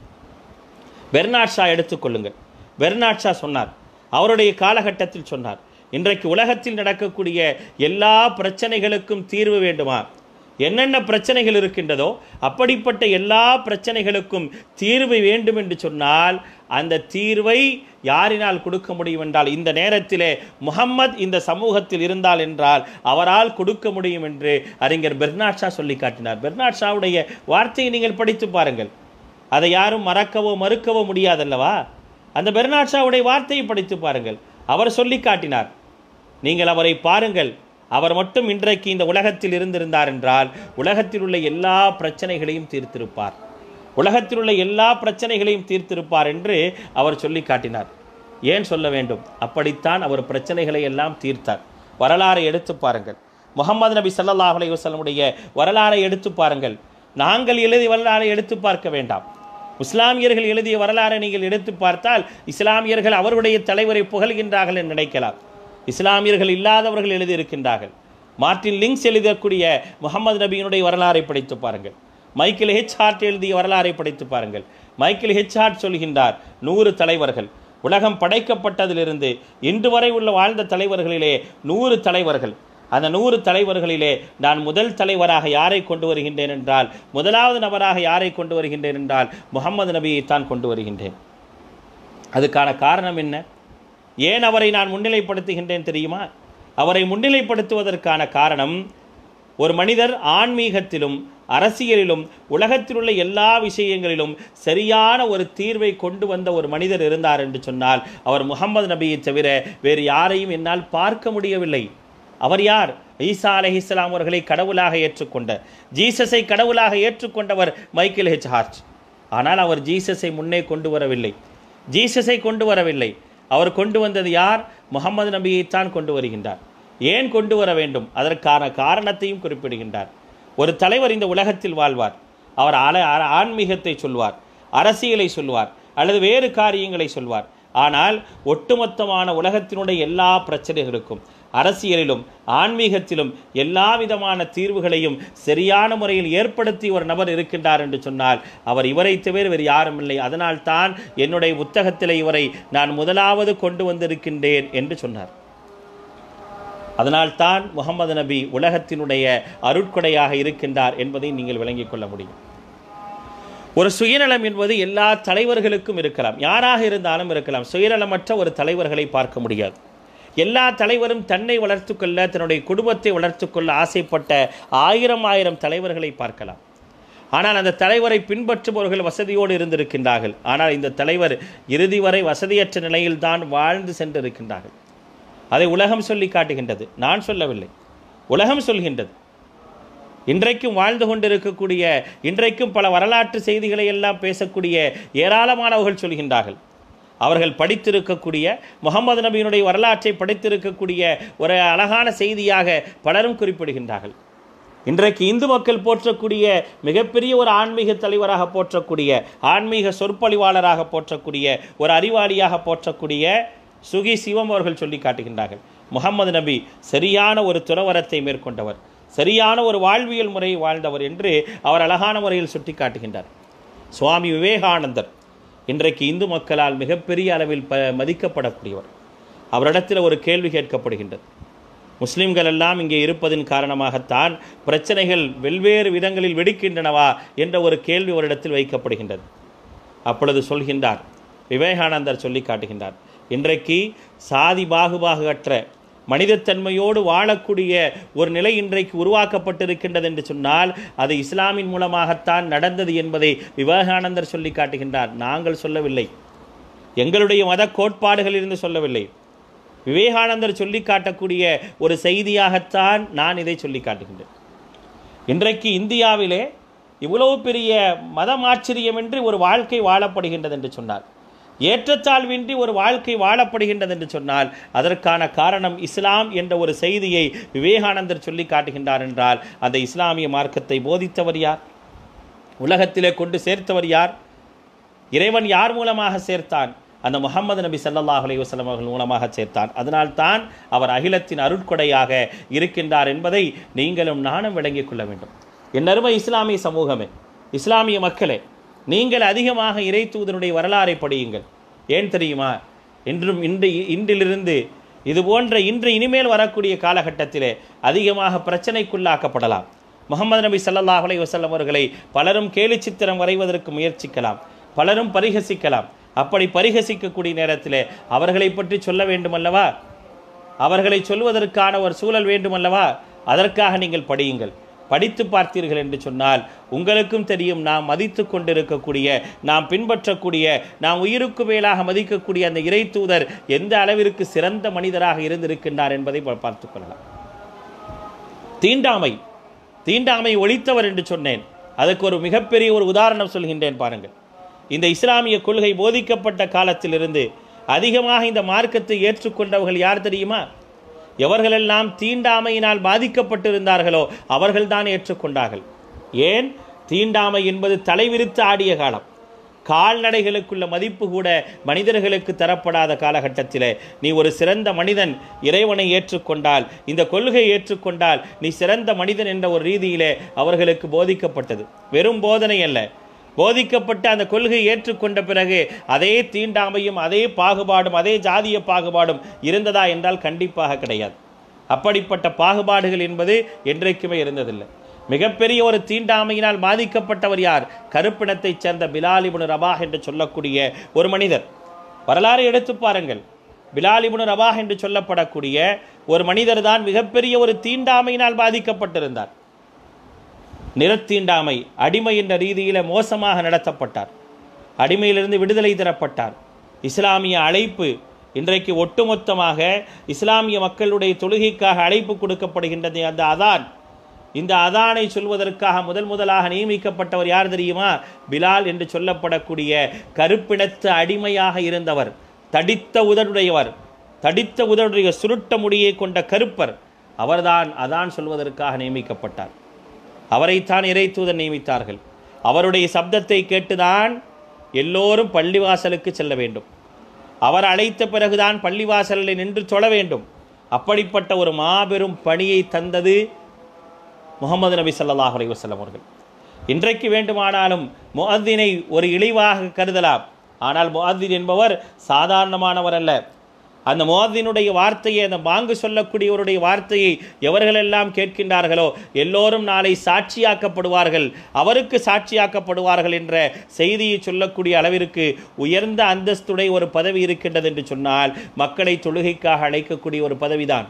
பெர்னாட் ஷா எடுத்துக்கொள்ளுங்கள் பெர்னாட் ஷா சொன்னார் அவருடைய காலகட்டத்தில் சொன்னார் இன்றைக்கு உலகத்தில் நடக்கக்கூடிய எல்லா பிரச்சனைகளுக்கும் தீர்வு வேண்டுமா என்னென்ன பிரச்சனைகள் இருக்கின்றதோ அப்படிப்பட்ட எல்லா பிரச்சனைகளுக்கும் தீர்வு வேண்டும் என்று சொன்னால் அந்த தீர்வை யாரினால் கொடுக்க முடியும் என்றால் இந்த நேரத்திலே முகம்மது இந்த சமூகத்தில் இருந்தால் என்றால் அவரால் கொடுக்க முடியும் என்று அறிஞர் பெர்னாட் ஷா சொல்லி காட்டினார் பெர்னாட் ஷாவுடைய வார்த்தையை நீங்கள் படித்து பாருங்கள் அதை யாரும் மறக்கவோ மறுக்கவோ முடியாதல்லவா அந்த பெர்னாட் ஷாவுடைய வார்த்தையை படித்து பாருங்கள் அவர் சொல்லி காட்டினார் நீங்கள் அவரை பாருங்கள் அவர் மட்டும் இன்றைக்கு இந்த உலகத்தில் இருந்திருந்தார் என்றால் உலகத்தில் உள்ள எல்லா பிரச்சனைகளையும் தீர்த்திருப்பார் உலகத்தில் உள்ள எல்லா பிரச்சனைகளையும் தீர்த்திருப்பார் என்று அவர் சொல்லி காட்டினார் ஏன் சொல்ல வேண்டும் அப்படித்தான் அவர் பிரச்சனைகளை எல்லாம் தீர்த்தார் வரலாறை எடுத்து பாருங்கள் முகமது நபி ஸல்லல்லாஹு அலைஹி வஸல்லமுடைய வரலாறை எடுத்து பாருங்கள் நாங்கள் எழுதிய வரலாறை எடுத்து பார்க்க வேண்டாம் இஸ்லாமியர்கள் எழுதிய வரலாறை நீங்கள் எடுத்து பார்த்தால் இஸ்லாமியர்கள் அவருடைய தலைவரை புகழ்கின்றார்கள் என்று நினைக்கலாம் இஸ்லாமியர்கள் இல்லாதவர்கள் எழுதியிருக்கின்றார்கள் மார்ட்டின் லிங்க்ஸ் எழுதக்கூடிய முகமது நபியினுடைய வரலாறை படித்து பாருங்கள் மைக்கேல் ஹெச் ஹார்ட் எழுதிய வரலாறை படித்து பாருங்கள் மைக்கேல் ஹெச் ஹார்ட் சொல்கின்றார் நூறு தலைவர்கள் உலகம் படைக்கப்பட்டதிலிருந்து இன்று வரை உள்ள வாழ்ந்த தலைவர்களிலே நூறு தலைவர்கள் அந்த நூறு தலைவர்களிலே நான் முதல் தலைவராக யாரை கொண்டு வருகின்றேன் என்றால் முதலாவது நபராக யாரை கொண்டு வருகின்றேன் என்றால் முகமது நபியைத்தான் கொண்டு வருகின்றேன் அதுக்கான காரணம் என்ன ஏன் அவரை நான் முன்னிலைப்படுத்துகின்றேன் தெரியுமா அவரை முன்னிலைப்படுத்துவதற்கான காரணம் ஒரு மனிதர் ஆன்மீகத்திலும் அரசியலிலும் உலகத்தில் உள்ள எல்லா விஷயங்களிலும் சரியான ஒரு தீர்வை கொண்டு வந்த ஒரு மனிதர் இருந்தார் என்று சொன்னால் அவர் முகமது நபியை தவிர வேறு யாரையும் என்னால் பார்க்க முடியவில்லை அவர் யார் ஈசா அலைஹிஸ்ஸலாம் அவர்களை கடவுளாக ஏற்றுக்கொண்ட ஜீசஸை கடவுளாக ஏற்றுக்கொண்டவர் மைக்கேல் ஹெச் ஹார்ட் ஆனால் அவர் ஜீசஸை முன்னே கொண்டு வரவில்லை ஜீசஸை கொண்டு வரவில்லை அவர் கொண்டு வந்தது யார் முகமது நபியைத்தான் கொண்டு வருகின்றார் ஏன் கொண்டு வர வேண்டும் அதற்கான காரணத்தையும் குறிப்பிடுகின்றார் ஒரு தலைவர் இந்த உலகத்தில் வாழ்வார் அவர் அல அ- ஆன்மீகத்தை சொல்வார் அரசியலை சொல்வார் அல்லது வேறு காரியங்களை சொல்வார் ஆனால் ஒட்டுமொத்தமான உலகத்தினுடைய எல்லா பிரச்சனைகளுக்கும் அரசியலிலும் ஆன்மீகத்திலும் எல்லா விதமான தீர்வுகளையும் சரியான முறையில் ஏற்படுத்தி ஒரு நபர் இருக்கின்றார் என்று சொன்னால் அவர் இவரை தவிர வேறு யாரும் இல்லை அதனால் தான் என்னுடைய புத்தகத்தில் இவரை நான் முதலாவது கொண்டு வந்திருக்கின்றேன் என்று சொன்னார் அதனால்தான் முகமது நபி உலகத்தினுடைய அருட்கொடையாக இருக்கின்றார் என்பதை நீங்கள் விளங்கிக் கொள்ள முடியும் ஒரு சுயநலம் என்பது எல்லா தலைவர்களுக்கும் இருக்கலாம் யாராக இருந்தாலும் இருக்கலாம் சுயநலமற்ற ஒரு தலைவர்களை பார்க்க முடியாது எல்லா தலைவரும் தன்னை வளர்த்துக்கொள்ள தன்னுடைய குடும்பத்தை வளர்த்துக்கொள்ள ஆசைப்பட்ட ஆயிரம் ஆயிரம் தலைவர்களை பார்க்கலாம் ஆனால் அந்த தலைவரை பின்பற்றுபவர்கள் வசதியோடு இருந்திருக்கின்றார்கள் ஆனால் இந்த தலைவர் இறுதி வரை வசதியற்ற நிலையில்தான் வாழ்ந்து சென்றிருக்கின்றார்கள் அதை உலகம் சொல்லி காட்டுகின்றது நான் சொல்லவில்லை உலகம் சொல்கின்றது இன்றைக்கும் வாழ்ந்து கொண்டிருக்கக்கூடிய இன்றைக்கும் பல வரலாற்று செய்திகளை எல்லாம் பேசக்கூடிய ஏராளமானவர்கள் சொல்கின்றார்கள் அவர்கள் படித்திருக்கக்கூடிய முகமது நபியினுடைய வரலாற்றை படித்திருக்கக்கூடிய ஒரு அழகான செய்தியாக பலரும் குறிப்பிடுகின்றார்கள் இன்றைக்கு இந்து மக்கள் போற்றக்கூடிய மிகப்பெரிய ஒரு ஆன்மீக தலைவராக போற்றக்கூடிய ஆன்மீக சொற்பொழிவாளராக போற்றக்கூடிய ஒரு அறிவாளியாக போற்றக்கூடிய சுகி சிவம் அவர்கள் சொல்லி காட்டுகின்றார்கள் முகமது நபி சரியான ஒரு துறவரத்தை மேற்கொண்டவர் சரியான ஒரு வாழ்வியல் முறையை வாழ்ந்தவர் என்று அவர் அழகான முறையில் சுட்டி காட்டுகின்றார் சுவாமி விவேகானந்தர் இன்றைக்கு இந்து மக்களால் மிகப்பெரிய அளவில் ப மதிக்கப்படக்கூடியவர் அவரிடத்தில் ஒரு கேள்வி கேட்கப்படுகின்றது முஸ்லிம்கள் எல்லாம் இங்கே இருப்பதன் காரணமாகத்தான் பிரச்சனைகள் வெவ்வேறு விதங்களில் வெடிக்கின்றனவா என்ற ஒரு கேள்வி அவரிடத்தில் வைக்கப்படுகின்றது அப்பொழுது சொல்கின்றார் விவேகானந்தர் சொல்லி காட்டுகின்றார் இன்றைக்கு சாதி பாகுபாகற்ற மனிதத்தன்மையோடு வாழக்கூடிய ஒரு நிலை இன்றைக்கு உருவாக்கப்பட்டிருக்கின்றது என்று சொன்னால் அது இஸ்லாமின் மூலமாகத்தான் நடந்தது என்பதை விவேகானந்தர் சொல்லி காட்டுகின்றார் நாங்கள் சொல்லவில்லை எங்களுடைய மத கோட்பாடுகளிலிருந்து சொல்லவில்லை விவேகானந்தர் சொல்லி காட்டக்கூடிய ஒரு செய்தியாகத்தான் நான் இதை சொல்லி காட்டுகின்றேன் இன்றைக்கு இந்தியாவிலே இவ்வளவு பெரிய மதம் ஆச்சரியமின்றி ஒரு வாழ்க்கை வாழப்படுகின்றது என்று சொன்னார் ஏற்றத்தாழ்வின்றி ஒரு வாழ்க்கை வாழப்படுகின்றது என்று சொன்னால் அதற்கான காரணம் இஸ்லாம் என்ற ஒரு செய்தியை விவேகானந்தர் சொல்லி காட்டுகின்றார் என்றால் அந்த இஸ்லாமிய மார்க்கத்தை போதித்தவர் யார் உலகத்திலே கொண்டு சேர்த்தவர் யார் இறைவன் யார் மூலமாக சேர்த்தான் அந்த முகமது நபி ஸல்லல்லாஹு அலைஹி வஸல்லம் அவர்கள் மூலமாக சேர்த்தான் அதனால்தான் அவர் அகிலத்தின் அருட்கொடையாக இருக்கின்றார் என்பதை நீங்களும் நானும் விளங்கிக் கொள்ள வேண்டும் என் அருமை இஸ்லாமிய சமூகமே இஸ்லாமிய மக்களே நீங்கள் அதிகமாக இறை தூதனுடைய வரலாறை படியுங்கள் ஏன் தெரியுமா இன்றும் இன்று இன்றிலிருந்து இது போன்ற இன்று இனிமேல் வரக்கூடிய காலகட்டத்திலே அதிகமாக பிரச்சனைக்குள்ளாக்கப்படலாம் முகமது நபி ஸல்லல்லாஹு அலைஹி வஸல்லம் அவர்களை பலரும் கேலி சித்திரம் வரைவதற்கு முயற்சிக்கலாம் பலரும் பரிகசிக்கலாம் அப்படி பரிகசிக்கக்கூடிய நேரத்திலே அவர்களை பற்றி சொல்ல வேண்டுமல்லவா அவர்களை சொல்வதற்கான ஒரு சூழல் வேண்டுமல்லவா அதற்காக நீங்கள் படியுங்கள் படித்து பார்த்தீர்கள் என்று சொன்னால் உங்களுக்கும் தெரியும் நாம் மதித்து கொண்டிருக்கக்கூடிய நாம் பின்பற்றக்கூடிய நாம் உயிருக்கு மேலாக மதிக்கக்கூடிய அந்த இறை தூதர் எந்த அளவிற்கு சிறந்த மனிதராக இருந்திருக்கின்றார் என்பதை பா- பார்த்துக் கொள்ளலாம் தீண்டாமை தீண்டாமை ஒழித்தவர் என்று சொன்னேன் அதுக்கு ஒரு மிகப்பெரிய ஒரு உதாரணம் சொல்கின்றேன் பாருங்கள் இந்த இஸ்லாமிய கொள்கை போதிக்கப்பட்ட காலத்திலிருந்து அதிகமாக இந்த மார்க்கத்தை ஏற்றுக்கொண்டவர்கள் யார் தெரியுமா எவர்களெல்லாம் தீண்டாமையினால் பாதிக்கப்பட்டிருந்தார்களோ அவர்கள்தான் ஏற்றுக்கொண்டார்கள் ஏன் தீண்டாமை என்பது தலைவிரித்து ஆடிய காலம் கால்நடைகளுக்குள்ள மதிப்பு கூட மனிதர்களுக்கு தரப்படாத காலகட்டத்தில் நீ ஒரு சிறந்த மனிதன் இறைவனை ஏற்றுக்கொண்டால் இந்த கொள்கையை ஏற்றுக்கொண்டால் நீ சிறந்த மனிதன் என்ற ஒரு ரீதியிலே அவர்களுக்கு போதிக்கப்பட்டது வெறும் போதனை அல்ல போதிக்கப்பட்ட அந்த கொள்கையை ஏற்றுக்கொண்ட பிறகு அதே தீண்டாமையும் அதே பாகுபாடும் அதே ஜாதிய பாகுபாடும் இருந்ததா என்றால் கண்டிப்பாக கிடையாது அப்படிப்பட்ட பாகுபாடுகள் என்பது என்றைக்குமே இருந்ததில்லை மிகப்பெரிய ஒரு தீண்டாமையினால் பாதிக்கப்பட்டவர் யார் கருப்பினத்தைச் சேர்ந்த பிலால் இப்னு ரபாஹ் என்று சொல்லக்கூடிய ஒரு மனிதர் வரலாறு எடுத்து பாருங்கள் பிலால் இப்னு ரபாஹ் என்று சொல்லப்படக்கூடிய ஒரு மனிதர் தான் மிகப்பெரிய ஒரு தீண்டாமையினால் பாதிக்கப்பட்டிருந்தார் நிறத்தீண்டாமை அடிமை என்ற ரீதியில் மோசமாக நடத்தப்பட்டார் அடிமையிலிருந்து விடுதலை தரப்பட்டார் இஸ்லாமிய அழைப்பு இன்றைக்கு ஒட்டுமொத்தமாக இஸ்லாமிய மக்களுடைய தொழுகைக்காக அழைப்பு கொடுக்கப்படுகின்றது அந்த அதான் இந்த அதானை சொல்வதற்காக முதல் முதலாக நியமிக்கப்பட்டவர் யார் தெரியுமா பிலால் என்று சொல்லப்படக்கூடிய கருப்பினத்து அடிமையாக இருந்தவர் தடித்த உதடுடையவர் தடித்த உதடுடைய சுருட்ட முடியை கொண்ட கருப்பர் அவர்தான் அதான் சொல்வதற்காக நியமிக்கப்பட்டார் அவரைத்தான் இறை தூதர் நியமித்தார்கள் அவருடைய சப்தத்தை கேட்டுதான் எல்லோரும் பள்ளிவாசலுக்கு செல்ல வேண்டும் அவர் அழைத்த பிறகுதான் பள்ளிவாசலில் நின்று தொழ வேண்டும் அப்படிப்பட்ட ஒரு மாபெரும் பணியை தந்தது முகமது நபி ஸல்லல்லாஹு அலைஹி வஸல்லம் அவர்கள் இன்றைக்கு வேண்டுமானாலும் முஅத்தினை ஒரு இழிவாக கருதலாம் ஆனால் முஅத்தின் என்பவர் சாதாரணமானவர் அல்ல அந்த முஅத்தினுடைய வார்த்தையை அந்த பாங்கு சொல்லக்கூடியவருடைய வார்த்தையை எவர்களெல்லாம் கேட்கின்றார்களோ எல்லோரும் நாளை சாட்சியாக்கப்படுவார்கள் அவருக்கு சாட்சியாக்கப்படுவார்கள் என்ற செய்தியை சொல்லக்கூடிய அளவிற்கு உயர்ந்த அந்தஸ்துடைய ஒரு பதவி இருக்கின்றது என்று சொன்னால் மக்களை தொழுகைக்காக அழைக்கக்கூடிய ஒரு பதவிதான்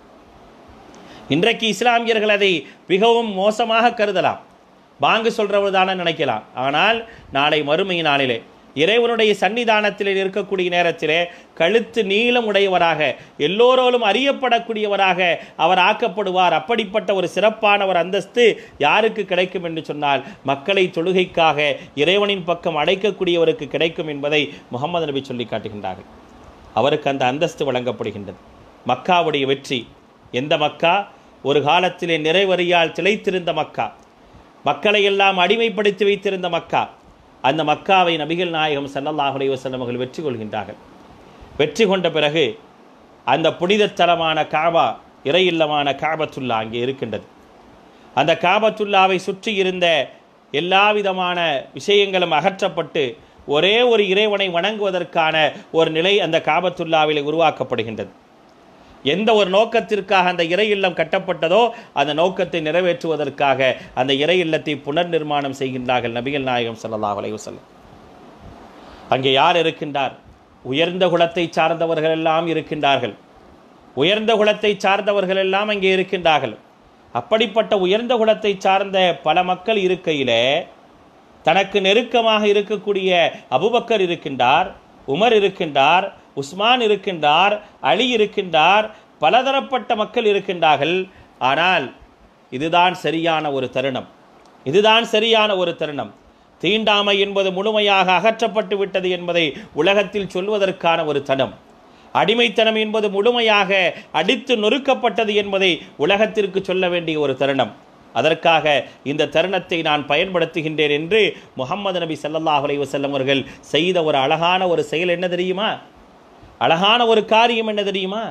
இன்றைக்கு இஸ்லாமியர்கள் அதை மிகவும் மோசமாக கருதலாம் பாங்கு சொல்றவர் தானே நினைக்கலாம் ஆனால் நாளை மறுமை நாளிலே இறைவனுடைய சன்னிதானத்தில் இருக்கக்கூடிய நேரத்திலே கழுத்து நீளம் உடையவராக எல்லோரோடும் அறியப்படக்கூடியவராக அவர் ஆக்கப்படுவார் அப்படிப்பட்ட ஒரு சிறப்பான ஒரு அந்தஸ்து யாருக்கு கிடைக்கும் என்று சொன்னால் மக்களை தொழுகைக்காக இறைவனின் பக்கம் அடைக்கக்கூடியவருக்கு கிடைக்கும் என்பதை முகமது நபி சொல்லி காட்டுகின்றார்கள் அவருக்கு அந்த அந்தஸ்து வழங்கப்படுகின்றது மக்காவுடைய வெற்றி எந்த மக்கா ஒரு காலத்திலே நிறைவறியால் திளைத்திருந்த மக்கா மக்களை எல்லாம் அடிமைப்படுத்தி வைத்திருந்த மக்கா அந்த மக்காவை நபிகள் நாயகம் ஸல்லல்லாஹு அலைஹி வஸல்லம் அவர்கள் வெற்றி கொள்கின்றார்கள் வெற்றி கொண்ட பிறகு அந்த புனித தலமான காபா இறையில்லமான காபத்துல்லா அங்கே இருக்கின்றது அந்த காபத்துல்லாவை சுற்றி இருந்த எல்லா விதமான விஷயங்களும் அகற்றப்பட்டு ஒரே ஒரு இறைவனை வணங்குவதற்கான ஒரு நிலை அந்த காபத்துல்லாவில் உருவாக்கப்படுகின்றது எந்த ஒரு நோக்கத்திற்காக அந்த இறை இல்லம் கட்டப்பட்டதோ அந்த நோக்கத்தை நிறைவேற்றுவதற்காக அந்த இறை இல்லத்தை புனர் நிர்மாணம் செய்கின்றார்கள் நபிகள் நாயகம் ஸல்லல்லாஹு அலைஹி வஸல்லம் அங்கே யார் இருக்கின்றார் உயர்ந்த குலத்தை சார்ந்தவர்கள் எல்லாம் இருக்கின்றார்கள் உயர்ந்த குலத்தை சார்ந்தவர்கள் எல்லாம் அங்கே இருக்கின்றார்கள் அப்படிப்பட்ட உயர்ந்த குலத்தை சார்ந்த பல மக்கள் இருக்கையிலே தனக்கு நெருக்கமாக இருக்கக்கூடிய அபுபக்கர் இருக்கின்றார் உமர் இருக்கின்றார் உஸ்மான் இருக்கின்றார் அலி இருக்கின்றார் பலதரப்பட்ட மக்கள் இருக்கின்றார்கள் ஆனால் இதுதான் சரியான ஒரு தருணம் இதுதான் சரியான ஒரு தருணம் தீண்டாமை என்பது முழுமையாக அகற்றப்பட்டு விட்டது என்பதை உலகத்தில் சொல்வதற்கான ஒரு தனம் அடிமைத்தனம் என்பது முழுமையாக அடித்து நொறுக்கப்பட்டது என்பதை உலகத்திற்கு சொல்ல வேண்டிய ஒரு தருணம் அதற்காக இந்த தருணத்தை நான் பயன்படுத்துகின்றேன் என்று முகமது நபி ஸல்லல்லாஹு அலைஹி வஸல்லம் அவர்கள் செய்த ஒரு அழகான ஒரு செயல் என்ன தெரியுமா அழகான ஒரு காரியம் என்ன தெரியுமா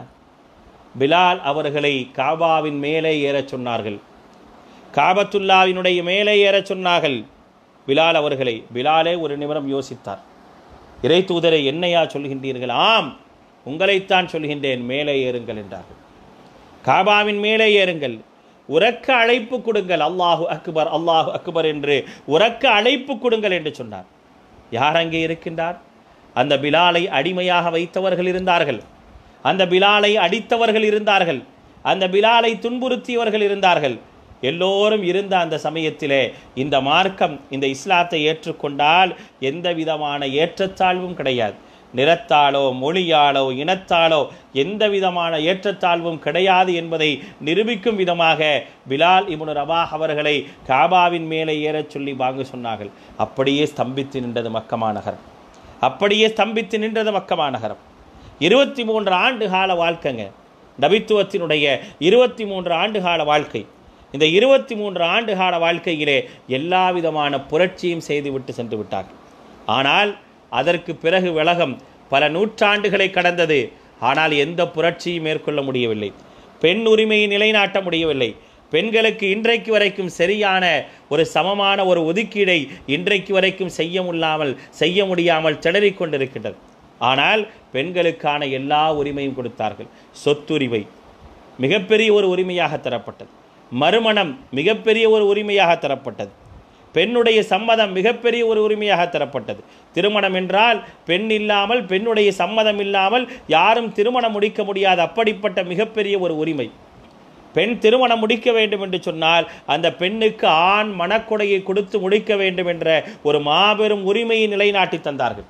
பிலால் அவர்களை காபாவின் மேலே ஏறச் சொன்னார்கள் காபத்துல்லாவினுடைய மேலே ஏறச் சொன்னார்கள் பிலால் அவர்களை பிலாலே ஒரு நிமிடம் யோசித்தார் இறை தூதரை என்னையா சொல்கின்றீர்கள் ஆம் உங்களைத்தான் சொல்கின்றேன் மேலே ஏறுங்கள் என்றார்கள் காபாவின் மேலே ஏறுங்கள் உறக்க அழைப்பு கொடுங்கள் அல்லாஹு அக்பர் அல்லாஹு அக்பர் என்று உறக்க அழைப்பு கொடுங்கள் என்று சொன்னார் யார் அங்கே இருக்கின்றார் அந்த பிலாலை அடிமையாக வைத்தவர்கள் இருந்தார்கள் அந்த பிலாலை அடித்தவர்கள் இருந்தார்கள் அந்த பிலாலை துன்புறுத்தியவர்கள் இருந்தார்கள் எல்லோரும் இருந்த அந்த சமயத்திலே இந்த மார்க்கம் இந்த இஸ்லாத்தை ஏற்றுக்கொண்டால் எந்த விதமான ஏற்றத்தாழ்வும் கிடையாது நிறத்தாலோ மொழியாலோ இனத்தாலோ எந்த விதமான ஏற்றத்தாழ்வும் கிடையாது என்பதை நிரூபிக்கும் விதமாக பிலால் இப்னு ரபாஹ் அவர்களை காபாவின் மேலே ஏறச் சொல்லி வாங்க சொன்னார்கள் அப்படியே ஸ்தம்பித்து நின்றது மக்கமா நகரம் அப்படியே ஸ்தம்பித்து நின்றது மக்கமா நகரம் இருபத்தி மூன்று ஆண்டு கால வாழ்க்கைங்க நபித்துவத்தினுடைய இருபத்தி மூன்று ஆண்டு கால வாழ்க்கை இந்த இருபத்தி மூன்று ஆண்டு கால வாழ்க்கையிலே எல்லா விதமான புரட்சியும் செய்துவிட்டு சென்று விட்டார்கள் ஆனால் அதற்கு பிறகு விலகம் பல நூற்றாண்டுகளை கடந்தது ஆனால் எந்த புரட்சியும் மேற்கொள்ள முடியவில்லை பெண் உரிமையை நிலைநாட்ட முடியவில்லை பெண்களுக்கு இன்றைக்கு வரைக்கும் சரியான ஒரு சமமான ஒரு ஒதுக்கீடை இன்றைக்கு வரைக்கும் செய்ய முடியாமல் செய்ய முடியாமல் திணறிக் கொண்டிருக்கின்றது ஆனால் பெண்களுக்கான எல்லா உரிமையும் கொடுத்தார்கள் சொத்துரிமை மிகப்பெரிய ஒரு உரிமையாக தரப்பட்டது மறுமணம் மிகப்பெரிய ஒரு உரிமையாக தரப்பட்டது பெண்ணுடைய சம்மதம் மிகப்பெரிய ஒரு உரிமையாக தரப்பட்டது திருமணம் என்றால் பெண் இல்லாமல் பெண்ணுடைய சம்மதம் இல்லாமல் யாரும் திருமணம் முடிக்க முடியாது அப்படிப்பட்ட மிகப்பெரிய ஒரு உரிமை பெண் திருமணம் முடிக்க வேண்டும் என்று சொன்னால் அந்த பெண்ணுக்கு ஆண் மனக்கொடையை கொடுத்து முடிக்க வேண்டும் என்ற ஒரு மாபெரும் உரிமையை நிலைநாட்டி தந்தார்கள்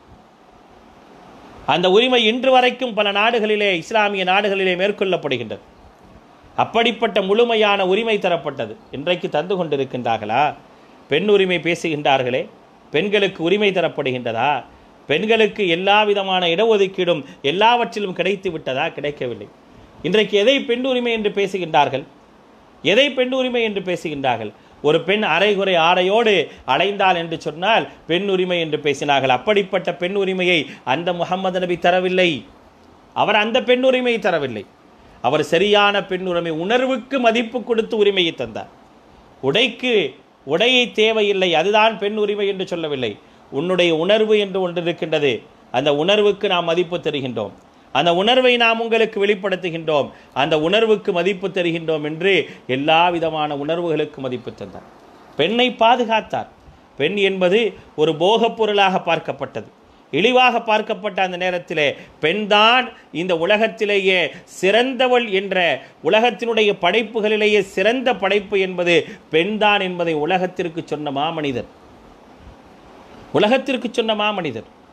அந்த உரிமை இன்று வரைக்கும் பல நாடுகளிலே இஸ்லாமிய நாடுகளிலே மேற்கொள்ளப்படுகின்றது அப்படிப்பட்ட முழுமையான உரிமை தரப்பட்டது இன்றைக்கு தந்து கொண்டிருக்கின்றார்களா பெண் உரிமை பேசுகின்றார்களே பெண்களுக்கு உரிமை தரப்படுகின்றதா பெண்களுக்கு எல்லா விதமான இடஒதுக்கீடும் எல்லாவற்றிலும் கிடைத்து விட்டதா கிடைக்கவில்லை இன்றைக்கு எதை பெண் உரிமை என்று பேசுகின்றார்கள் எதை பெண் உரிமை என்று பேசுகின்றார்கள் ஒரு பெண் அரைகுறை ஆடையோடு அலைந்தாள் என்று சொன்னால் பெண் உரிமை என்று பேசினார்கள் அப்படிப்பட்ட பெண் உரிமையை அந்த முகமது நபி தரவில்லை அவர் அந்த பெண் உரிமையை தரவில்லை அவர் சரியான பெண் உரிமை உணர்வுக்கு மதிப்பு கொடுத்து உரிமையை தந்தார் உடைக்கு உடையை தேவையில்லை அதுதான் பெண் உரிமை என்று சொல்லவில்லை உன்னுடைய உணர்வு என்று ஒன்று இருக்கின்றது அந்த உணர்வுக்கு நாம் மதிப்பு தருகின்றோம் அந்த உணர்வை நாம் உங்களுக்கு வெளிப்படுத்துகின்றோம் அந்த உணர்வுக்கு மதிப்பு தருகின்றோம் என்று எல்லா விதமான உணர்வுகளுக்கு மதிப்பு தந்தார் பெண்ணை பாதுகாத்தார் பெண் என்பது ஒரு போகப் பொருளாக பார்க்கப்பட்டது இழிவாக பார்க்கப்பட்ட அந்த நேரத்திலே பெண்தான் இந்த உலகத்திலேயே சிறந்தவள் என்ற உலகத்தினுடைய படைப்புகளிலேயே சிறந்த படைப்பு என்பது பெண்தான் என்பதை உலகத்திற்கு சொன்ன மாமனிதர் உலகத்திற்கு சொன்ன மாமனிதர்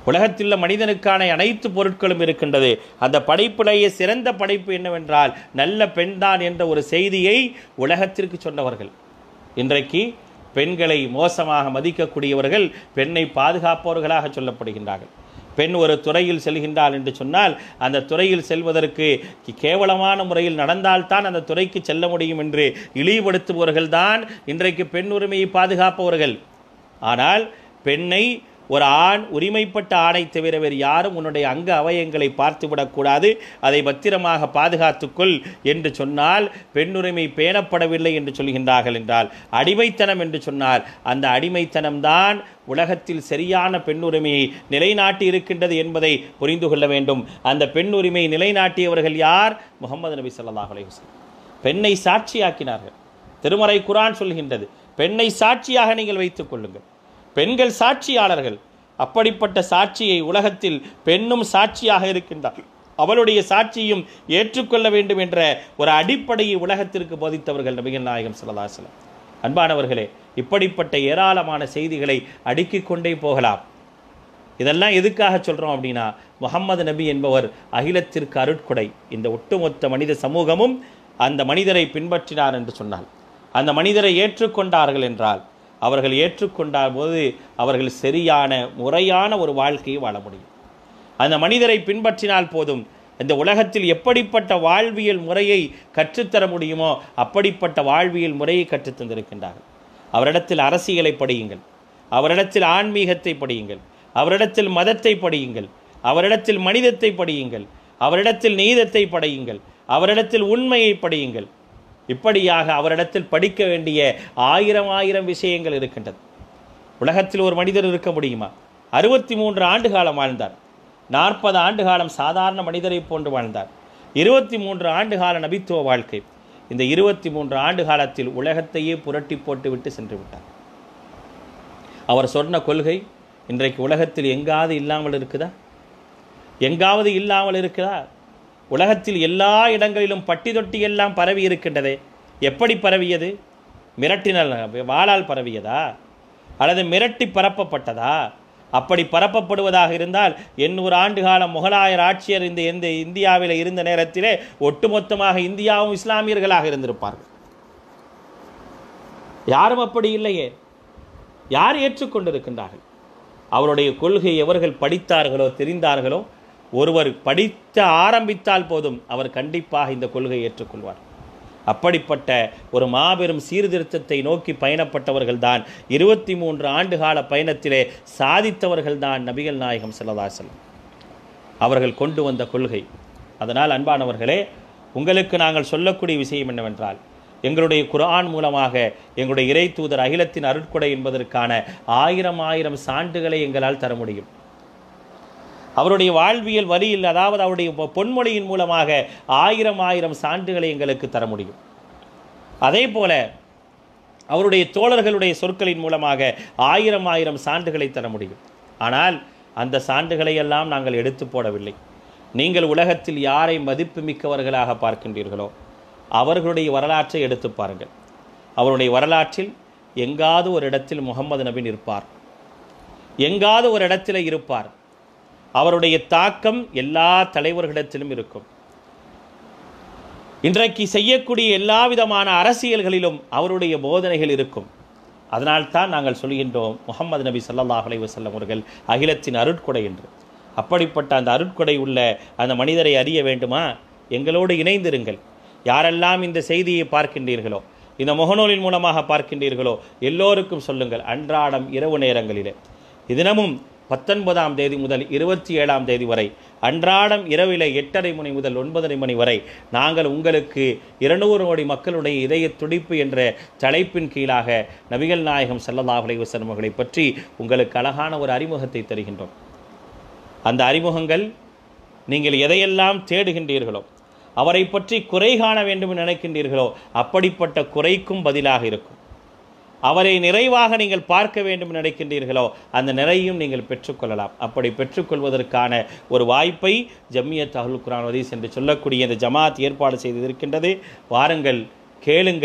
உலகத்தில் மனிதனுக்கான அனைத்து பொருட்களும் இருக்கின்றது அந்த படைப்பிலேயே சிறந்த படைப்பு என்னவென்றால் நல்ல பெண்தான் என்ற ஒரு செய்தியை உலகத்திற்கு சொன்னவர்கள் இன்றைக்கு பெண்களை மோசமாக மதிக்கக்கூடியவர்கள் பெண்ணை பாதுகாப்பவர்களாக சொல்லப்படுகின்றார்கள் பெண் ஒரு துறையில் செல்கின்றாள் என்று சொன்னால் அந்த துறையில் செல்வதற்கு கேவலமான முறையில் நடந்தால்தான் அந்த துறைக்கு செல்ல முடியும் என்று இழிவுபடுத்துபவர்கள்தான் இன்றைக்கு பெண் உரிமையை பாதுகாப்பவர்கள் ஆனால் பெண்ணை ஒரு ஆண் உரிமைப்பட்ட ஆணை தவிர வேறு யாரும் உன்னுடைய அங்க அவயங்களை பார்த்துவிடக்கூடாது அதை பத்திரமாக பாதுகாத்துக்கொள் என்று சொன்னால் பெண்ணுரிமை பேணப்படவில்லை என்று சொல்கின்றார்கள் என்றால் அடிமைத்தனம் என்று சொன்னால் அந்த அடிமைத்தனம்தான் உலகத்தில் சரியான பெண்ணுரிமையை நிலைநாட்டி இருக்கின்றது என்பதை புரிந்து கொள்ள வேண்டும் அந்த பெண்ணுரிமை நிலைநாட்டியவர்கள் யார் முகமது நபி ஸல்லல்லாஹு அலைஹி வஸல்லம் பெண்ணை சாட்சியாக்கினார்கள் திருமறை குரான் சொல்கின்றது பெண்ணை சாட்சியாக நீங்கள் வைத்துக் கொள்ளுங்கள் பெண்கள் சாட்சியாளர்கள் அப்படிப்பட்ட சாட்சியை உலகத்தில் பெண்ணும் சாட்சியாக இருக்கின்றார் அவளுடைய சாட்சியும் ஏற்றுக்கொள்ள வேண்டும் என்ற ஒரு அடிப்படையை உலகத்திற்கு போதித்தவர்கள் நபிகள் நாயகம் ஸல்லல்லாஹு அன்பானவர்களே இப்படிப்பட்ட ஏராளமான செய்திகளை அடுக்கிக் கொண்டே போகலாம் இதெல்லாம் எதுக்காக சொல்கிறோம் அப்படின்னா முகம்மது நபி என்பவர் அகிலத்திற்கு அருட்கொடை இந்த ஒட்டுமொத்த மனித சமூகமும் அந்த மனிதரை பின்பற்றினார் என்று சொன்னால் அந்த மனிதரை ஏற்றுக்கொண்டார்கள் என்றால் அவர்கள் ஏற்றுக்கொண்டார் போது அவர்கள் சரியான முறையான ஒரு வாழ்க்கையை வாழ முடியும் அந்த மனிதரை பின்பற்றினால் போதும் இந்த உலகத்தில் எப்படிப்பட்ட வாழ்வியல் முறையை கற்றுத்தர முடியுமோ அப்படிப்பட்ட வாழ்வியல் முறையை கற்றுத் தந்திருக்கின்றார்கள் அவரிடத்தில் அரசியலை படியுங்கள் அவரிடத்தில் ஆன்மீகத்தை படியுங்கள் அவரிடத்தில் மதத்தை படியுங்கள் அவரிடத்தில் மனிதத்தை படியுங்கள் அவரிடத்தில் நீதத்தை படியுங்கள் அவரிடத்தில் உண்மையை படியுங்கள் இப்படியாக அவரிடத்தில் படிக்க வேண்டிய ஆயிரம் ஆயிரம் விஷயங்கள் இருக்கின்றது உலகத்தில் ஒரு மனிதர் இருக்க முடியுமா அறுபத்தி மூன்று ஆண்டு காலம் வாழ்ந்தார் நாற்பது ஆண்டு காலம் சாதாரண மனிதரை போன்று வாழ்ந்தார் இருபத்தி மூன்று ஆண்டு கால நபித்துவ வாழ்க்கை இந்த இருபத்தி மூன்று ஆண்டு காலத்தில் உலகத்தையே புரட்டி போட்டு விட்டு சென்று விட்டார் அவர் சொன்ன கொள்கை இன்றைக்கு உலகத்தில் எங்காவது இல்லாமல் இருக்குதா எங்காவது இல்லாமல் இருக்குதா உலகத்தில் எல்லா இடங்களிலும் பட்டி தொட்டி எல்லாம் பரவி இருக்கின்றதே எப்படி பரவியது மிரட்டினால் வாளால் பரவியதா அல்லது மிரட்டி பரப்பப்பட்டதா அப்படி பரப்பப்படுவதாக இருந்தால் எண்ணூறு ஆண்டு காலம் முகலாயர் ஆட்சியர் இந்த எந்த இந்தியாவில் இருந்த நேரத்திலே ஒட்டுமொத்தமாக இந்தியாவும் இஸ்லாமியர்களாக இருந்திருப்பார்கள் யாரும் அப்படி இல்லையே யார் ஏற்றுக்கொண்டிருக்கின்றார்கள் அவருடைய கொள்கை எவர்கள் படித்தார்களோ தெரிந்தார்களோ ஒருவர் படித்த ஆரம்பித்தால் போதும் அவர் கண்டிப்பாக இந்த கொள்கையை ஏற்றுக்கொள்வார் அப்படிப்பட்ட ஒரு மாபெரும் சீர்திருத்தத்தை நோக்கி பயணப்பட்டவர்கள் தான் இருபத்தி மூன்று ஆண்டு கால பயணத்திலே சாதித்தவர்கள் தான் நபிகள் நாயகம் செல்லதாசலம் அவர்கள் கொண்டு வந்த கொள்கை அதனால் அன்பானவர்களே உங்களுக்கு நாங்கள் சொல்லக்கூடிய விஷயம் என்னவென்றால் எங்களுடைய குர்ஆன் மூலமாக எங்களுடைய இறை தூதர் அகிலத்தின் அருட்கொடை என்பதற்கான ஆயிரம் ஆயிரம் சான்றுகளை எங்களால் தர முடியும் அவருடைய வாழ்வியல் வழியில் அதாவது அவருடைய பொ- பொன்மொழியின் மூலமாக ஆயிரம் ஆயிரம் சான்றுகளை எங்களுக்கு தர முடியும் அதே போல அவருடைய தோழர்களுடைய சொற்களின் மூலமாக ஆயிரம் ஆயிரம் சான்றுகளை தர முடியும் ஆனால் அந்த சான்றுகளை எல்லாம் நாங்கள் எடுத்து போடவில்லை நீங்கள் உலகத்தில் யாரை மதிப்பு மிக்கவர்களாக பார்க்கின்றீர்களோ அவர்களுடைய வரலாற்றை எடுத்து பாருங்கள் அவருடைய வரலாற்றில் எங்காவது ஒரு இடத்தில் முகமது நபி இருப்பார் எங்காவது ஒரு இடத்தில் இருப்பார் அவருடைய தாக்கம் எல்லா தலைவர்களிடத்திலும் இருக்கும் இன்றைக்கு செய்யக்கூடிய எல்லா விதமான அரசியல்களிலும் அவருடைய போதனைகள் இருக்கும் அதனால்தான் நாங்கள் சொல்கின்றோம் முகமது நபி ஸல்லல்லாஹு அலைஹி வஸல்லம் அவர்கள் அகிலத்தின் அருட்கொடை என்று அப்படிப்பட்ட அந்த அருட்கொடை உள்ள அந்த மனிதரை அறிய வேண்டுமா எங்களோடு இணைந்திருங்கள் யாரெல்லாம் இந்த செய்தியை பார்க்கின்றீர்களோ இந்த முகநூலின் மூலமாக பார்க்கின்றீர்களோ எல்லோருக்கும் சொல்லுங்கள் அன்றாடம் இரவு நேரங்களிலே தினமும் பத்தொன்பதாம் தேதி முதல் இருபத்தி ஏழாம் தேதி வரை அன்றாடம் இரவிலே எட்டரை மணி முதல் ஒன்பதரை மணி வரை நாங்கள் உங்களுக்கு இருநூறு கோடி மக்களுடைய இதய துடிப்பு என்ற தலைப்பின் கீழாக நபிகள் நாயகம் ஸல்லல்லாஹு அலைஹி வஸல்லம் அவர்களை பற்றி உங்களுக்கு அழகான ஒரு அறிமுகத்தை தருகின்றோம் அந்த அறிமுகங்கள் நீங்கள் எதையெல்லாம் தேடுகின்றீர்களோ அவரை பற்றி குறை காண வேண்டும் என்று நினைக்கின்றீர்களோ அப்படிப்பட்ட குறைக்கும் பதிலாக இருக்கும் அவரை நிறைவாக நீங்கள் பார்க்க வேண்டும் என்று நினைக்கின்றீர்களோ அந்த நிறையும் நீங்கள் பெற்றுக்கொள்ளலாம் அப்படி பெற்றுக்கொள்வதற்கான ஒரு வாய்ப்பை ஜம்மியத் அஹ்லுல் குரான் வதீஸ் என்று சொல்லக்கூடிய இந்த ஜமாத் ஏற்பாடு செய்திருக்கின்றது வாருங்கள் கேளுங்கள்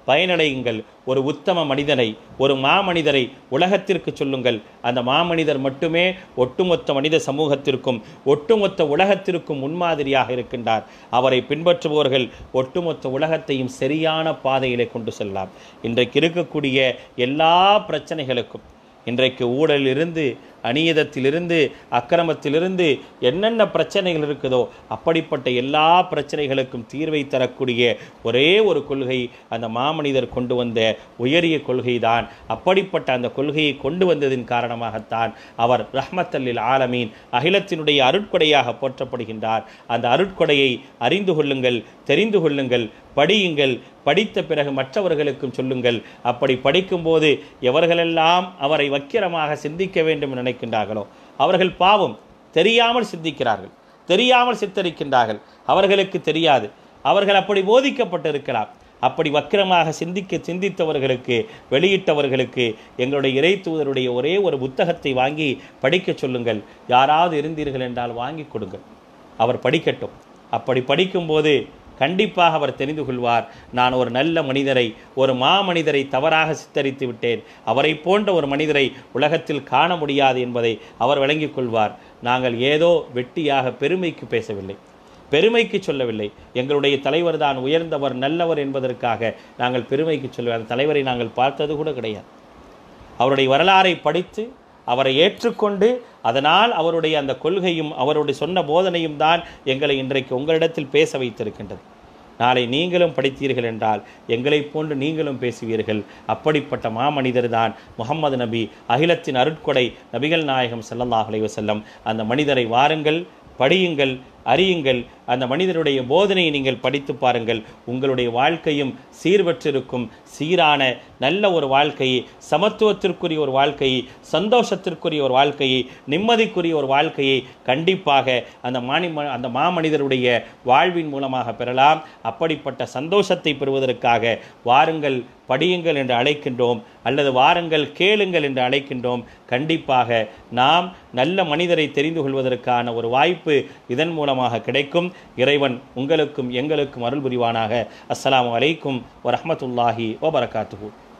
பயனடையுங்கள் ஒரு உத்தம மனிதனை ஒரு மாமனிதரை உலகத்திற்கு சொல்லுங்கள் அந்த மாமனிதர் மட்டுமே ஒட்டுமொத்த மனித சமூகத்திற்கும் ஒட்டுமொத்த உலகத்திற்கும் முன்மாதிரியாக இருக்கின்றார் அவரை பின்பற்றுபவர்கள் ஒட்டுமொத்த உலகத்தையும் சரியான பாதையிலே கொண்டு செல்லலாம் இன்றைக்கு இருக்கக்கூடிய எல்லா பிரச்சனைகளுக்கும் இன்றைக்கு ஊழலிலிருந்து அநியதத்திலிருந்து அக்கிரமத்திலிருந்து என்னென்ன பிரச்சனைகள் இருக்குதோ அப்படிப்பட்ட எல்லா பிரச்சனைகளுக்கும் தீர்வை தரக்கூடிய ஒரே ஒரு கொள்கை அந்த மாமனிதர் கொண்டு வந்த உயரிய கொள்கை தான் அப்படிப்பட்ட அந்த கொள்கையை கொண்டு வந்ததின் காரணமாகத்தான் அவர் ரஹ்மத்தல்லில் ஆலமீன் அகிலத்தினுடைய அருட்கொடையாக போற்றப்படுகின்றார் அந்த அருட்கொடையை அறிந்து கொள்ளுங்கள் தெரிந்து கொள்ளுங்கள் படியுங்கள் படித்த பிறகு மற்றவர்களுக்கும் சொல்லுங்கள் அப்படி படிக்கும்போது எவர்களெல்லாம் அவரை வக்கிரமாக சிந்திக்க வேண்டும் என நினைக்கின்றார்களோ அவர்கள் பாவம் தெரியாமல் சிந்திக்கிறார்கள் தெரியாமல் சித்தரிக்கின்றார்கள் அவர்களுக்கு தெரியாது அவர்கள் அப்படி போதிக்கப்பட்டிருக்கலாம் அப்படி வக்கிரமாக சிந்திக்க சிந்தித்தவர்களுக்கு வெளியிட்டவர்களுக்கு எங்களுடைய இறை தூதருடைய ஒரே ஒரு புத்தகத்தை வாங்கி படிக்க சொல்லுங்கள் யாராவது இருந்தீர்கள் என்றால் வாங்கி கொடுங்கள் அவர் படிக்கட்டும் அப்படி படிக்கும்போது கண்டிப்பாக அவர் தெரிந்து கொள்வார் நான் ஒரு நல்ல மனிதரை ஒரு மாமனிதரை தவறாக சித்தரித்து விட்டேன் அவரை போன்ற ஒரு மனிதரை உலகத்தில் காண முடியாது என்பதை அவர் விளங்கிக் கொள்வார் நாங்கள் ஏதோ வெட்டியாக பெருமைக்கு பேசவில்லை பெருமைக்கு சொல்லவில்லை எங்களுடைய தலைவர் தான் உயர்ந்தவர் நல்லவர் என்பதற்காக நாங்கள் பெருமைக்கு சொல்ல அந்த தலைவரை நாங்கள் பார்த்தது கூட கிடையாது அவருடைய வரலாறை படித்து அவரை ஏற்றுக்கொண்டு அதனால் அவருடைய அந்த கொள்கையும் அவருடைய சொன்ன போதனையும் தான் எங்களை இன்றைக்கு உங்களிடத்தில் பேச வைத்திருக்கின்றது நாளை நீங்களும் படித்தீர்கள் என்றால் எங்களைப் போன்று நீங்களும் பேசுவீர்கள் அப்படிப்பட்ட மாமனிதர் தான் முகமது நபி அகிலத்தின் அருட்கொடை நபிகள் நாயகம் ஸல்லல்லாஹு அலைஹி வஸல்லம் அந்த மனிதரை வாருங்கள் படியுங்கள் அறியுங்கள் அந்த மனிதருடைய போதனையை நீங்கள் படித்து பாருங்கள் உங்களுடைய வாழ்க்கையும் சீர்பற்றிருக்கும் சீரான நல்ல ஒரு வாழ்க்கையை சமத்துவத்திற்குரிய ஒரு வாழ்க்கையை சந்தோஷத்திற்குரிய ஒரு வாழ்க்கையை நிம்மதிக்குரிய ஒரு வாழ்க்கையை கண்டிப்பாக அந்த மானி அந்த மாமனிதருடைய வாழ்வின் மூலமாக பெறலாம் அப்படிப்பட்ட சந்தோஷத்தை பெறுவதற்காக வாருங்கள் படியுங்கள் என்று அழைக்கின்றோம் அல்லது வாருங்கள் கேளுங்கள் என்று அழைக்கின்றோம் கண்டிப்பாக நாம் நல்ல மனிதரை தெரிந்து கொள்வதற்கான ஒரு வாய்ப்பு இதன் மூலமாக கிடைக்கும் இறைவன் உங்களுக்கும் எங்களுக்கும் அருள் புரிவானாக அஸ்ஸலாமு அலைக்கும் வரஹ்மத்துல்லாஹி வபரகாத்துஹு